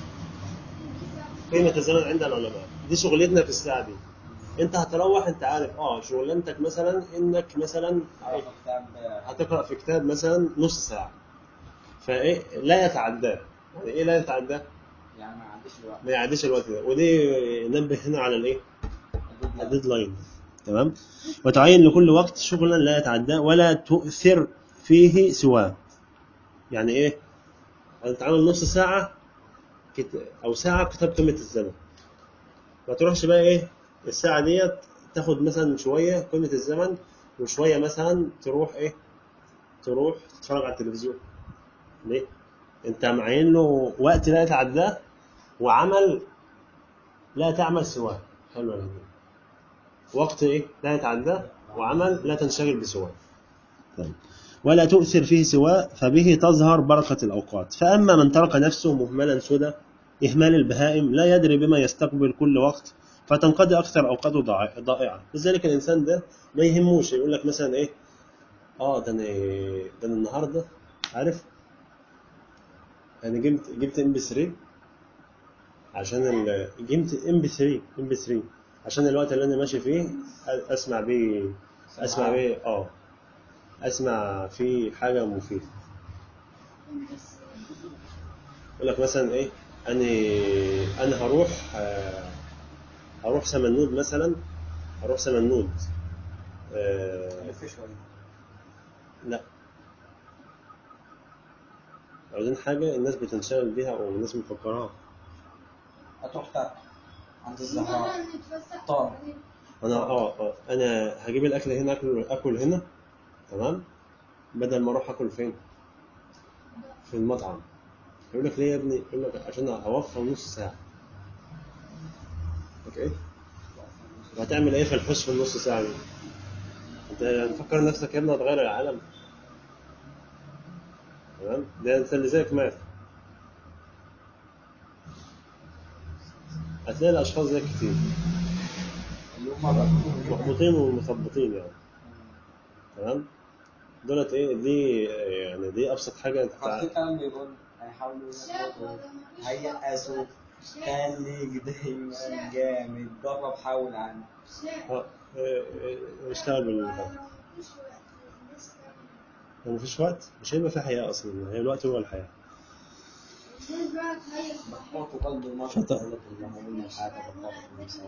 A: قيمة الزمن عند العلماء دي شغلتنا في الساعة دي انت هتروح انت عارف اه شغلانتك مثلا انك مثلا
C: أعرف كتاب
A: هتقرأ في كتاب مثلا نص ساعة فايه لا يتعداه يعني ايه لا يتعداه
C: يعني ما عنديش الوقت
A: ما يعديش الوقت ده ودي ننبه هنا على الايه الديدلاين تمام وتعين لكل وقت شغلا لا يتعداه ولا تؤثر فيه سواه يعني ايه هتتعامل نص ساعة كت... او ساعة كتاب قيمة الزمن ما تروحش بقى ايه الساعة ديت تاخد مثلا شوية قيمة الزمن وشوية مثلا تروح ايه تروح تتفرج على التلفزيون ليه؟ انت معين له وقت لا يتعداه وعمل لا تعمل سواه حلو جدا وقت ايه لا يتعداه وعمل لا تنشغل بسواه طيب. ولا تؤثر فيه سواه فبه تظهر بركة الأوقات فأما من ترك نفسه مهملا سدى إهمال البهائم لا يدري بما يستقبل كل وقت فتنقضي أكثر أوقاته ضائع- ضائعة لذلك الإنسان ده ما يهموش يقول لك مثلا إيه آه ده أنا ده أنا النهاردة عارف أنا جبت جبت ام بي 3 عشان ال... جبت ام بي 3 ام بي 3 عشان الوقت اللي أنا ماشي فيه أ- أسمع بيه أسمع بيه آه أسمع فيه حاجة مفيدة يقول لك مثلا ايه انا انا هروح آه، هروح سمنود مثلا هروح سمنود آه،
C: لف شوية
A: لا عاوزين حاجة الناس بتنشغل بيها أو الناس مفكراها
C: هتروح تاكل عند الزهراء طار
A: أنا آه آه أنا هجيب الأكل هنا أكل أكل هنا تمام بدل ما أروح أكل فين؟ في المطعم يقول لك ليه يا ابني؟ يقول لك عشان أوفر نص ساعة أوكي؟ وهتعمل إيه في الحس في النص ساعة دي؟ أنت مفكر نفسك يا ابني هتغير العالم تمام؟ ده أنت اللي زيك مات هتلاقي الأشخاص زيك كتير
C: اللي هم بقى
A: محبوطين ومثبطين يعني تمام؟ دولت إيه دي يعني دي أبسط حاجة أنت
C: في كلام بيقول هيحاولوا يظبطوا هيأسوا خليك دايما جامد جرب حاول عنه
A: اه إيه، إيه، اشتغل بالبتاع لو مفيش وقت مش هيبقى في حياة أصلا هي الوقت هو الحياة
C: قوة قلب المرء
A: فت-
C: قلة الله وإن الحياة تبقى في الإنسان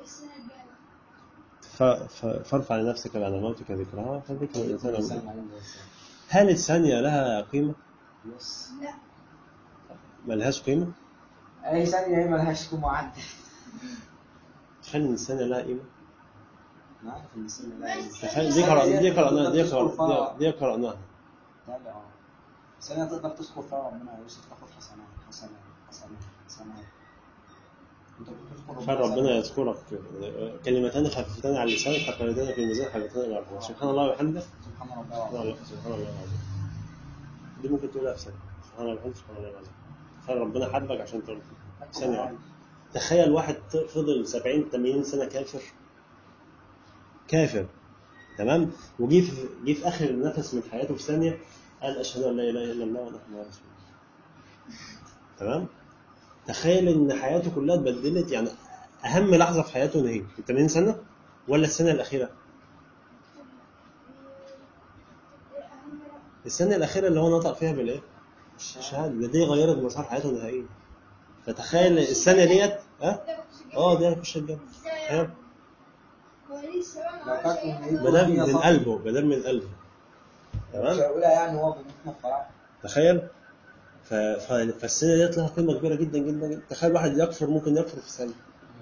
A: ف... ف... فارفع لنفسك بعد موتك ذكرها فذكر الإنسان
C: الإنسان
A: أبدا.
C: عنده إنسان.
A: هل الثانية لها قيمة؟
C: بس
A: ملهاش قيمة؟
C: أي ثانية هي ملهاش قيمة عندي
A: تخيل إن الثانية لها قيمة؟
C: أنا عارف إن الثانية لا قيمة.
A: تخيل دي قرأ دي قرأناها دي
C: تذكر فيها-
A: قرأ دي قرأناها
C: لا لا ثانية تقدر تذكر فيها ربنا يوسف تاخد حسنات حسنات حسنات حسنات أنت بتذكر
A: خير ربنا يذكرك كلمتان خفيفتان على اللسان ثقيلتان في الميزان حاجتان إلى الأرض سبحان الله وبحمده
C: سبحان الله
A: سبحان
C: العظيم.
A: الله سبحان الله العظيم دي ممكن تقولها في ثانية سبحان الله وبحمده سبحان الله العظيم تخيل ربنا حبك عشان تقول ثانية واحدة تخيل واحد فضل 70 80 سنة كافر كافر تمام وجي في جه في اخر نفس من حياته في ثانية قال اشهد ان لا اله الا الله وحده لا شريك له تمام تخيل ان حياته كلها اتبدلت يعني اهم لحظة في حياته ان هي ال 80 سنة ولا السنة الأخيرة؟ السنه الاخيره اللي هو نطق فيها بالايه؟ الشهاده ده دي غيرت مسار حياته نهائيا فتخيل السنه ديت ها اه دي هيخش الجنه تخيل
B: هو لسه
C: لو
B: ما
C: كانت
B: عملش أي
C: أمنيته
A: ما دام
C: هي
A: من
C: صح.
A: قلبه ما دام من قلبه
C: مش
A: تمام
C: هيقولها يعني هو بيموت خلاص
A: تخيل ف... ف... فالسنه ديت لها قيمه كبيره جدا جدا جدا تخيل واحد يكفر ممكن يكفر في سنه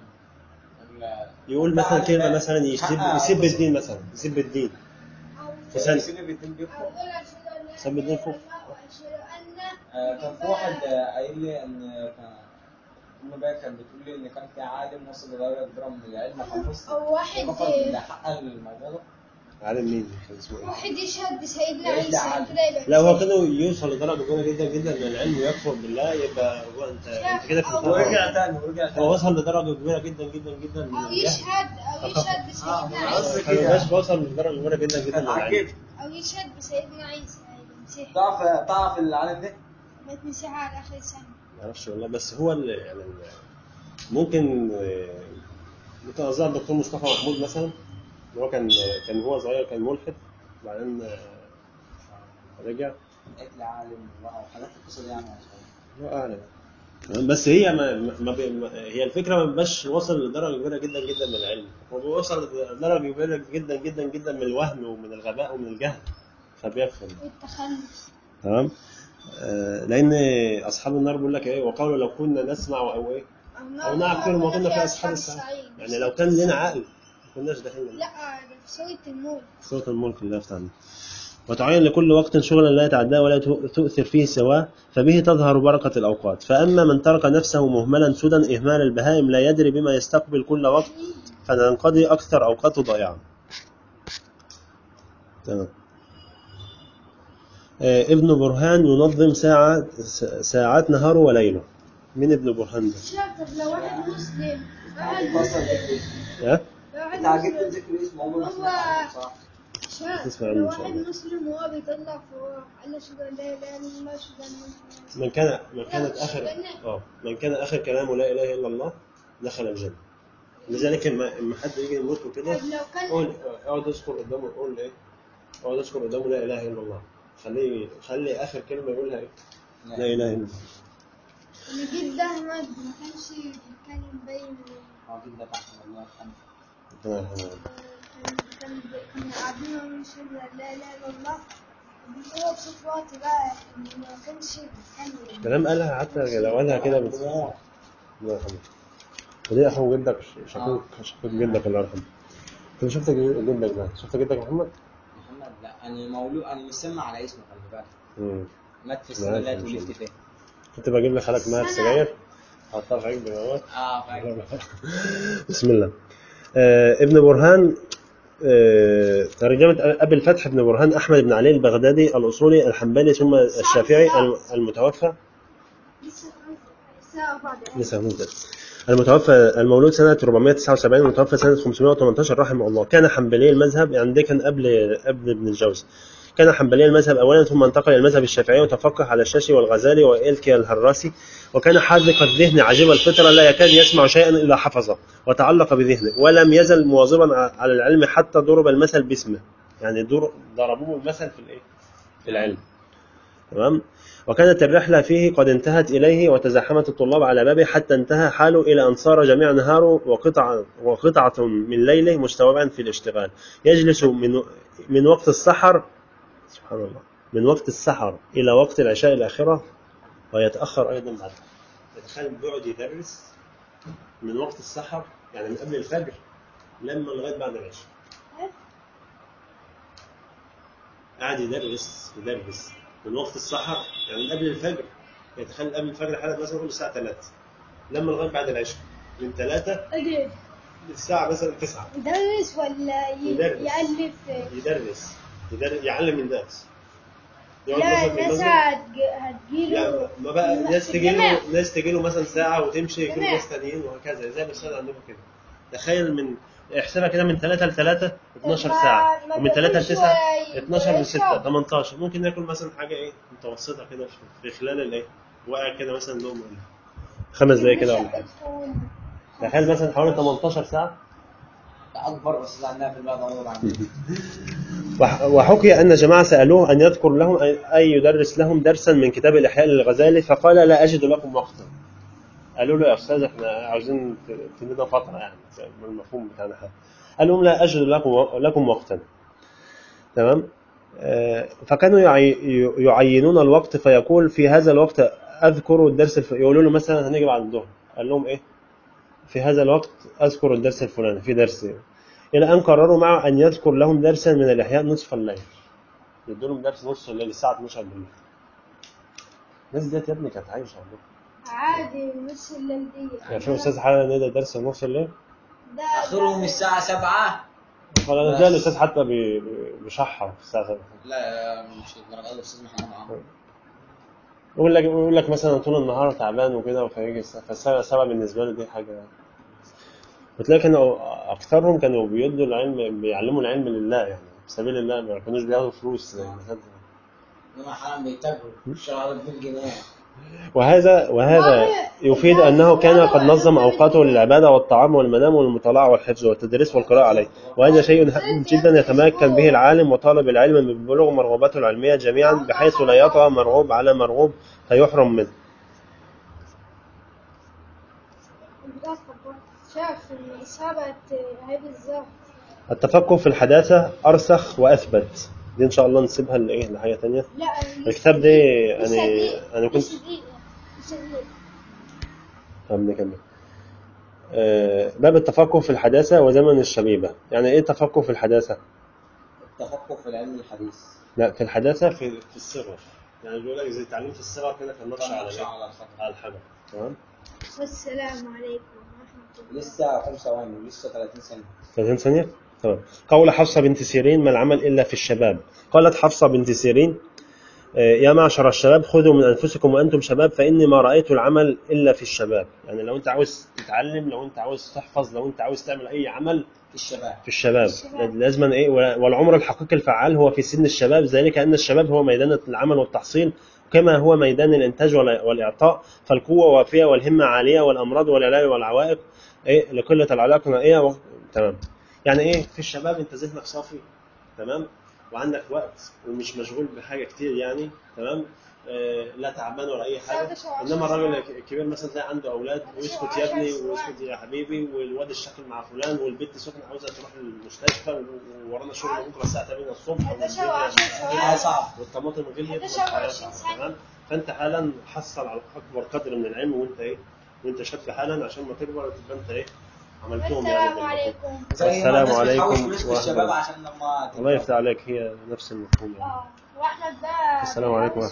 A: يقول مثلا كلمه مثلا يسب يسب الدين مثلا يسب الدين في سنه
C: سنة بيتم بيكفر
B: أقول أشهد أن لا
A: سب الدين كفر
B: وأشهد أن
C: آه، كان في واحد آه، قايل لي ان كان امي بقى كانت بتقول لي ان كان في عالم وصل لدرجه كبيره من العلم خلص
B: أو واحد
C: وكفر بالله حقق الموضوع ده
A: عالم مين كان اسمه ايه؟
B: واحد يشهد بسيدنا
C: إيه
B: عيسى
C: عالم؟
B: كده يبقى
A: لا هو
B: مسيحي.
A: كده يوصل لدرجه كبيره جدا جدا من العلم ويكفر بالله يبقى هو انت انت كده في
C: ورجع
A: الخطر.
C: تاني ورجع
A: هو
C: تاني
A: وصل لدرجه كبيره جدا جدا جدا من
B: أو
A: الجهل
B: يشهد أو يشهد بسيدنا
C: آه،
B: عيسى
C: قصدي
A: ما بس وصل لدرجه كبيره جدا جدا من العلم
C: عجيب
B: أو يشهد بسيدنا عيسى يبقى مسيحي
C: تعرف تعرف العالم ده؟
B: مات مسيحي على آخر السنة
A: ما اعرفش والله بس هو ال- يعني ال- ممكن آه، ممكن اظهر الدكتور مصطفى محمود مثلا اللي هو كان كان هو صغير كان ملحد وبعدين آه، رجع
C: قلت لي عالم وحاجات القصه دي يعني
A: الله اعلم بس هي ما ما بي ما هي الفكره ما بيبقاش وصل لدرجه كبيره جدا جدا من العلم هو بيوصل لدرجه كبيره جدا جدا جدا من الوهم ومن الغباء ومن الجهل فبيكفر
B: والتخلف
A: تمام آه، لان اصحاب النار بيقول لك ايه وقالوا لو كنا نسمع او ايه او نعقل ما كنا في اصحاب السعير يعني لو كان لنا عقل ما كناش داخلين
B: لا ده في سورة الملك
A: صوت الملك الله يفتح عليك وتعين لكل وقت شغلا لا يتعداه ولا تؤثر فيه سواه فبه تظهر بركة الأوقات فأما من ترك نفسه مهملا سدى إهمال البهائم لا يدري بما يستقبل كل وقت فتنقضي أكثر أوقاته ضياعا تمام آه، ابن برهان ينظم ساعة ساعات نهاره وليله مين ابن برهان ده؟
B: شاطر لو واحد مسلم واحد
C: فصل
B: مسلم
C: ذكر
A: ها؟
B: لو واحد
C: انت عجبت
B: مسلم
C: ذكر اسمه عمري ما
B: هو-
C: سمعت عنه بصراحه
B: شاطر
A: تسمع
B: لو
A: عنه إن شاء
B: واحد
A: الله.
B: مسلم وهو بيطلع فهو قال أشهد أن لا إله إلا الله أشهد أن محمدا
A: من كان من كانت اخر اه من كان اخر كلامه لا اله الا الله دخل الجنه لذلك اما اما حد يجي يموت وكده
B: طب لو كان
A: قول اقعد اذكر قدامه قول ايه اقعد اذكر قدامه لا اله الا الله خليه خلي اخر كلمه يقولها ايه لا اله الا الله
B: نجيب ده أحمد ما كانش بيتكلم باين
C: عجيب ده تحت الله يرحمه
A: ربنا يرحمه.
B: كان كان كانوا قاعدين يقولوا أشهد أن لا إله إلا الله بيقولوا بصوت واطي بقى إن ما كانش بيتكلم
A: كلام قالها حتى لو قالها كده بس الله يرحمه ودي اخو جدك شكوك شكوك جدك الله يرحمه انت شفت جدك ده شفت جدك محمد؟
C: محمد لا انا مولود انا مسمى على اسمه خلي بالك
A: امم
C: مات في السنه
A: لا،
C: اللي
A: إن شاء
C: اتولدت
A: الله.
C: فيها
A: كنت بجيب لخالك ماء سجاير حطها في عينك دماغك
C: اه فاكر
A: بسم الله آه ابن برهان آه ترجمة أبي الفتح بن برهان أحمد بن علي البغدادي الأصولي الحنبلي ثم الشافعي الم- المتوفى
B: لسه الساعة بعد
A: لسه ممتاز المتوفى المولود سنة 479 المتوفى سنة 518 رحمه الله كان حنبلي المذهب يعني ده كان قبل قبل ابن الجوزي كان حنبلي المذهب أولا ثم انتقل إلى المذهب الشافعي وتفقه على الشاشي والغزالي وإلكي الهراسي وكان حاذق الذهن عجيب الفطرة لا يكاد يسمع شيئا إلا حفظه وتعلق بذهنه ولم يزل مواظبا على العلم حتى ضرب المثل باسمه يعني در- ضربوه المثل في الإيه؟ في العلم تمام وكانت الرحلة فيه قد انتهت إليه وتزاحمت الطلاب على بابه حتى انتهى حاله إلى أن صار جميع نهاره وقطعة, وقطعة من ليله مستوعبا في الاشتغال يجلس من من وقت السحر سبحان الله من وقت السحر إلى وقت العشاء الآخرة ويتأخر أيضا بعد تخيل بيقعد يدرس من وقت السحر يعني من قبل الفجر لما لغاية بعد العشاء قاعد يدرس يدرس من وقت السحر يعني من قبل الفجر يعني تخيل قبل الفجر حاجة مثلا نقول الساعة 3 لما لغاية بعد العشاء من 3
B: أجل
A: للساعة مثلا 9
B: يدرس ولا ي-
A: يدرس.
B: يألف
A: يدرس يدرس يعلم الناس يقعد
B: لا
A: مثلا في
B: الناس
A: المسجد
B: هتج- هتجيله
A: لا ما بقى
B: في
A: ناس تجي
B: الجامع.
A: له ناس تجي له مثلا ساعة وتمشي يجي له
B: جماعة.
A: ناس تانيين وهكذا زي ما الأستاذ عندكم كده تخيل من احسبها كده من 3 ل 3 12
B: ما-
A: ساعة
B: ما
A: ومن 3 ل
B: تاكلش
A: 9
B: ولا ي-
A: 12
B: ولا
A: ل 6
B: يشرب.
A: 18 ممكن ناكل مثلا حاجة ايه متوسطة كده في- في خلال الايه واقع كده مثلا نوم ولا خمس دقايق كده ولا حاجة تخيل مثلا حوالي 18 ساعة
C: ده اكبر استاذ عندنا في البلد عمره ما عمل
A: وح- وحكي أن جماعة سألوه أن يذكر لهم أي يدرس لهم درسا من كتاب الإحياء للغزالي فقال لا أجد لكم وقتا قالوا له يا أستاذ إحنا عاوزين ت- تدينا فترة يعني من المفهوم بتاعنا إحنا. قال لهم لا أجد لكم لكم وقتا تمام آه، فكانوا يعي- يعينون الوقت فيقول في هذا الوقت أذكر الدرس الف... يقولوا له مثلا هنيجي بعد الظهر قال لهم إيه في هذا الوقت أذكر الدرس الفلاني في درس إلى أن قرروا معه أن يذكر لهم درسا من الإحياء نصف الليل يدوا لهم درس نصف الليل الساعة 12 بالليل الناس ديت يا ابني كانت عايشة والله
B: عادي نص الليل دي
A: يعني في أستاذ حالا ندى درس نصف الليل
B: ده
C: اخرهم
B: ده-
C: الساعه 7
A: فأنا
C: بس.
A: تلاقي الأستاذ حتى بي- بي- بيشحر في الساعة 7
C: لا مش الدرجه دي استاذ محمد عمرو
A: يقول لك يقول لك مثلا طول النهار تعبان وكده فيجي الساعة- فالساعة 7 بالنسبة له دي حاجة وتلاقي كانوا أكثرهم كانوا بيدوا العلم بيعلموا العلم لله يعني في سبيل الله ما كانوش بياخدوا فلوس زي الأساتذة.
C: انما حالا بيتاجروا الشهر ب 100 جنيه
A: وهذا وهذا يفيد أنه كان قد نظم أوقاته للعبادة والطعام والمنام والمطالعة والحفظ والتدريس والقراءة عليه وهذا شيء هام جدا يتمكن به العالم وطالب العلم من بلوغ مرغوباته العلمية جميعا بحيث لا يطغى مرغوب على مرغوب فيحرم منه
B: شاف ان اصابه هاي بالظبط
A: التفقه في الحداثة أرسخ وأثبت دي إن شاء الله نسيبها لإيه لحاجة تانية
B: لا
A: الكتاب ده
B: لسه
A: يعني
B: دقيقة.
A: أنا كنت
B: لسه دقيقة. لسه دقيقة.
A: طب نكمل آه، باب التفقه في الحداثة وزمن الشبيبة يعني إيه التفقه في الحداثة؟
C: التفقه في العلم الحديث
A: لا في الحداثة في في الصغر يعني بيقول لك زي التعليم في الصغر كده كان نقش على
C: نقش
A: إيه؟
C: على الخطأ.
A: على الحجر تمام
B: والسلام عليكم ورحمة الله
C: لسه كام ثواني لسه 30 ثانيه
A: 30 ثانية تمام قول حفصة بنت سيرين ما العمل إلا في الشباب قالت حفصة بنت سيرين آه، يا معشر الشباب خذوا من أنفسكم وأنتم شباب فإني ما رأيت العمل إلا في الشباب يعني لو أنت عاوز تتعلم لو أنت عاوز تحفظ لو أنت عاوز تعمل أي عمل
C: في الشباب
A: في الشباب
B: الشباب.
A: لازما ايه والعمر الحقيقي الفعال هو في سن الشباب ذلك ان الشباب هو ميدان العمل والتحصيل كما هو ميدان الانتاج وال- والاعطاء فالقوه وافيه والهمه عاليه والامراض والعلاج والعوائق ايه لقله العلاقه ايه و... تمام يعني ايه في الشباب انت ذهنك صافي تمام وعندك وقت ومش مشغول بحاجه كتير يعني تمام آه لا تعبان ولا اي حاجه
B: سادس وعشرين
A: انما الراجل
B: ساعة.
A: الكبير مثلا تلاقي عنده اولاد ويسكت يا ابني ويسكت يا حبيبي والواد الشكل مع فلان والبنت سخنه عاوزه تروح المستشفى و- ورانا شغل بكره الساعه 8 الصبح
B: 11
A: والدنيا-
B: و10
C: الدنيا
B: ثواني
C: صعب
A: والطماطم غليت
B: 11
A: والحياة
B: و20
A: صعبة،
B: ثانية.
A: تمام فانت حالا حصل على اكبر قدر من العلم وانت ايه وانت شاب حالا عشان ما تكبر تبقى انت ايه عملتهم يعني
B: والسلام عليكم
C: زي ما
A: والسلام
C: الناس
A: عليكم
C: بتحوش فلوس في
A: ورحمة
C: الشباب
A: الله.
C: عشان لما
A: الله يفتح عليك هي نفس المفهوم يعني
B: اه واحمد ده
A: السلام عليكم ورحمة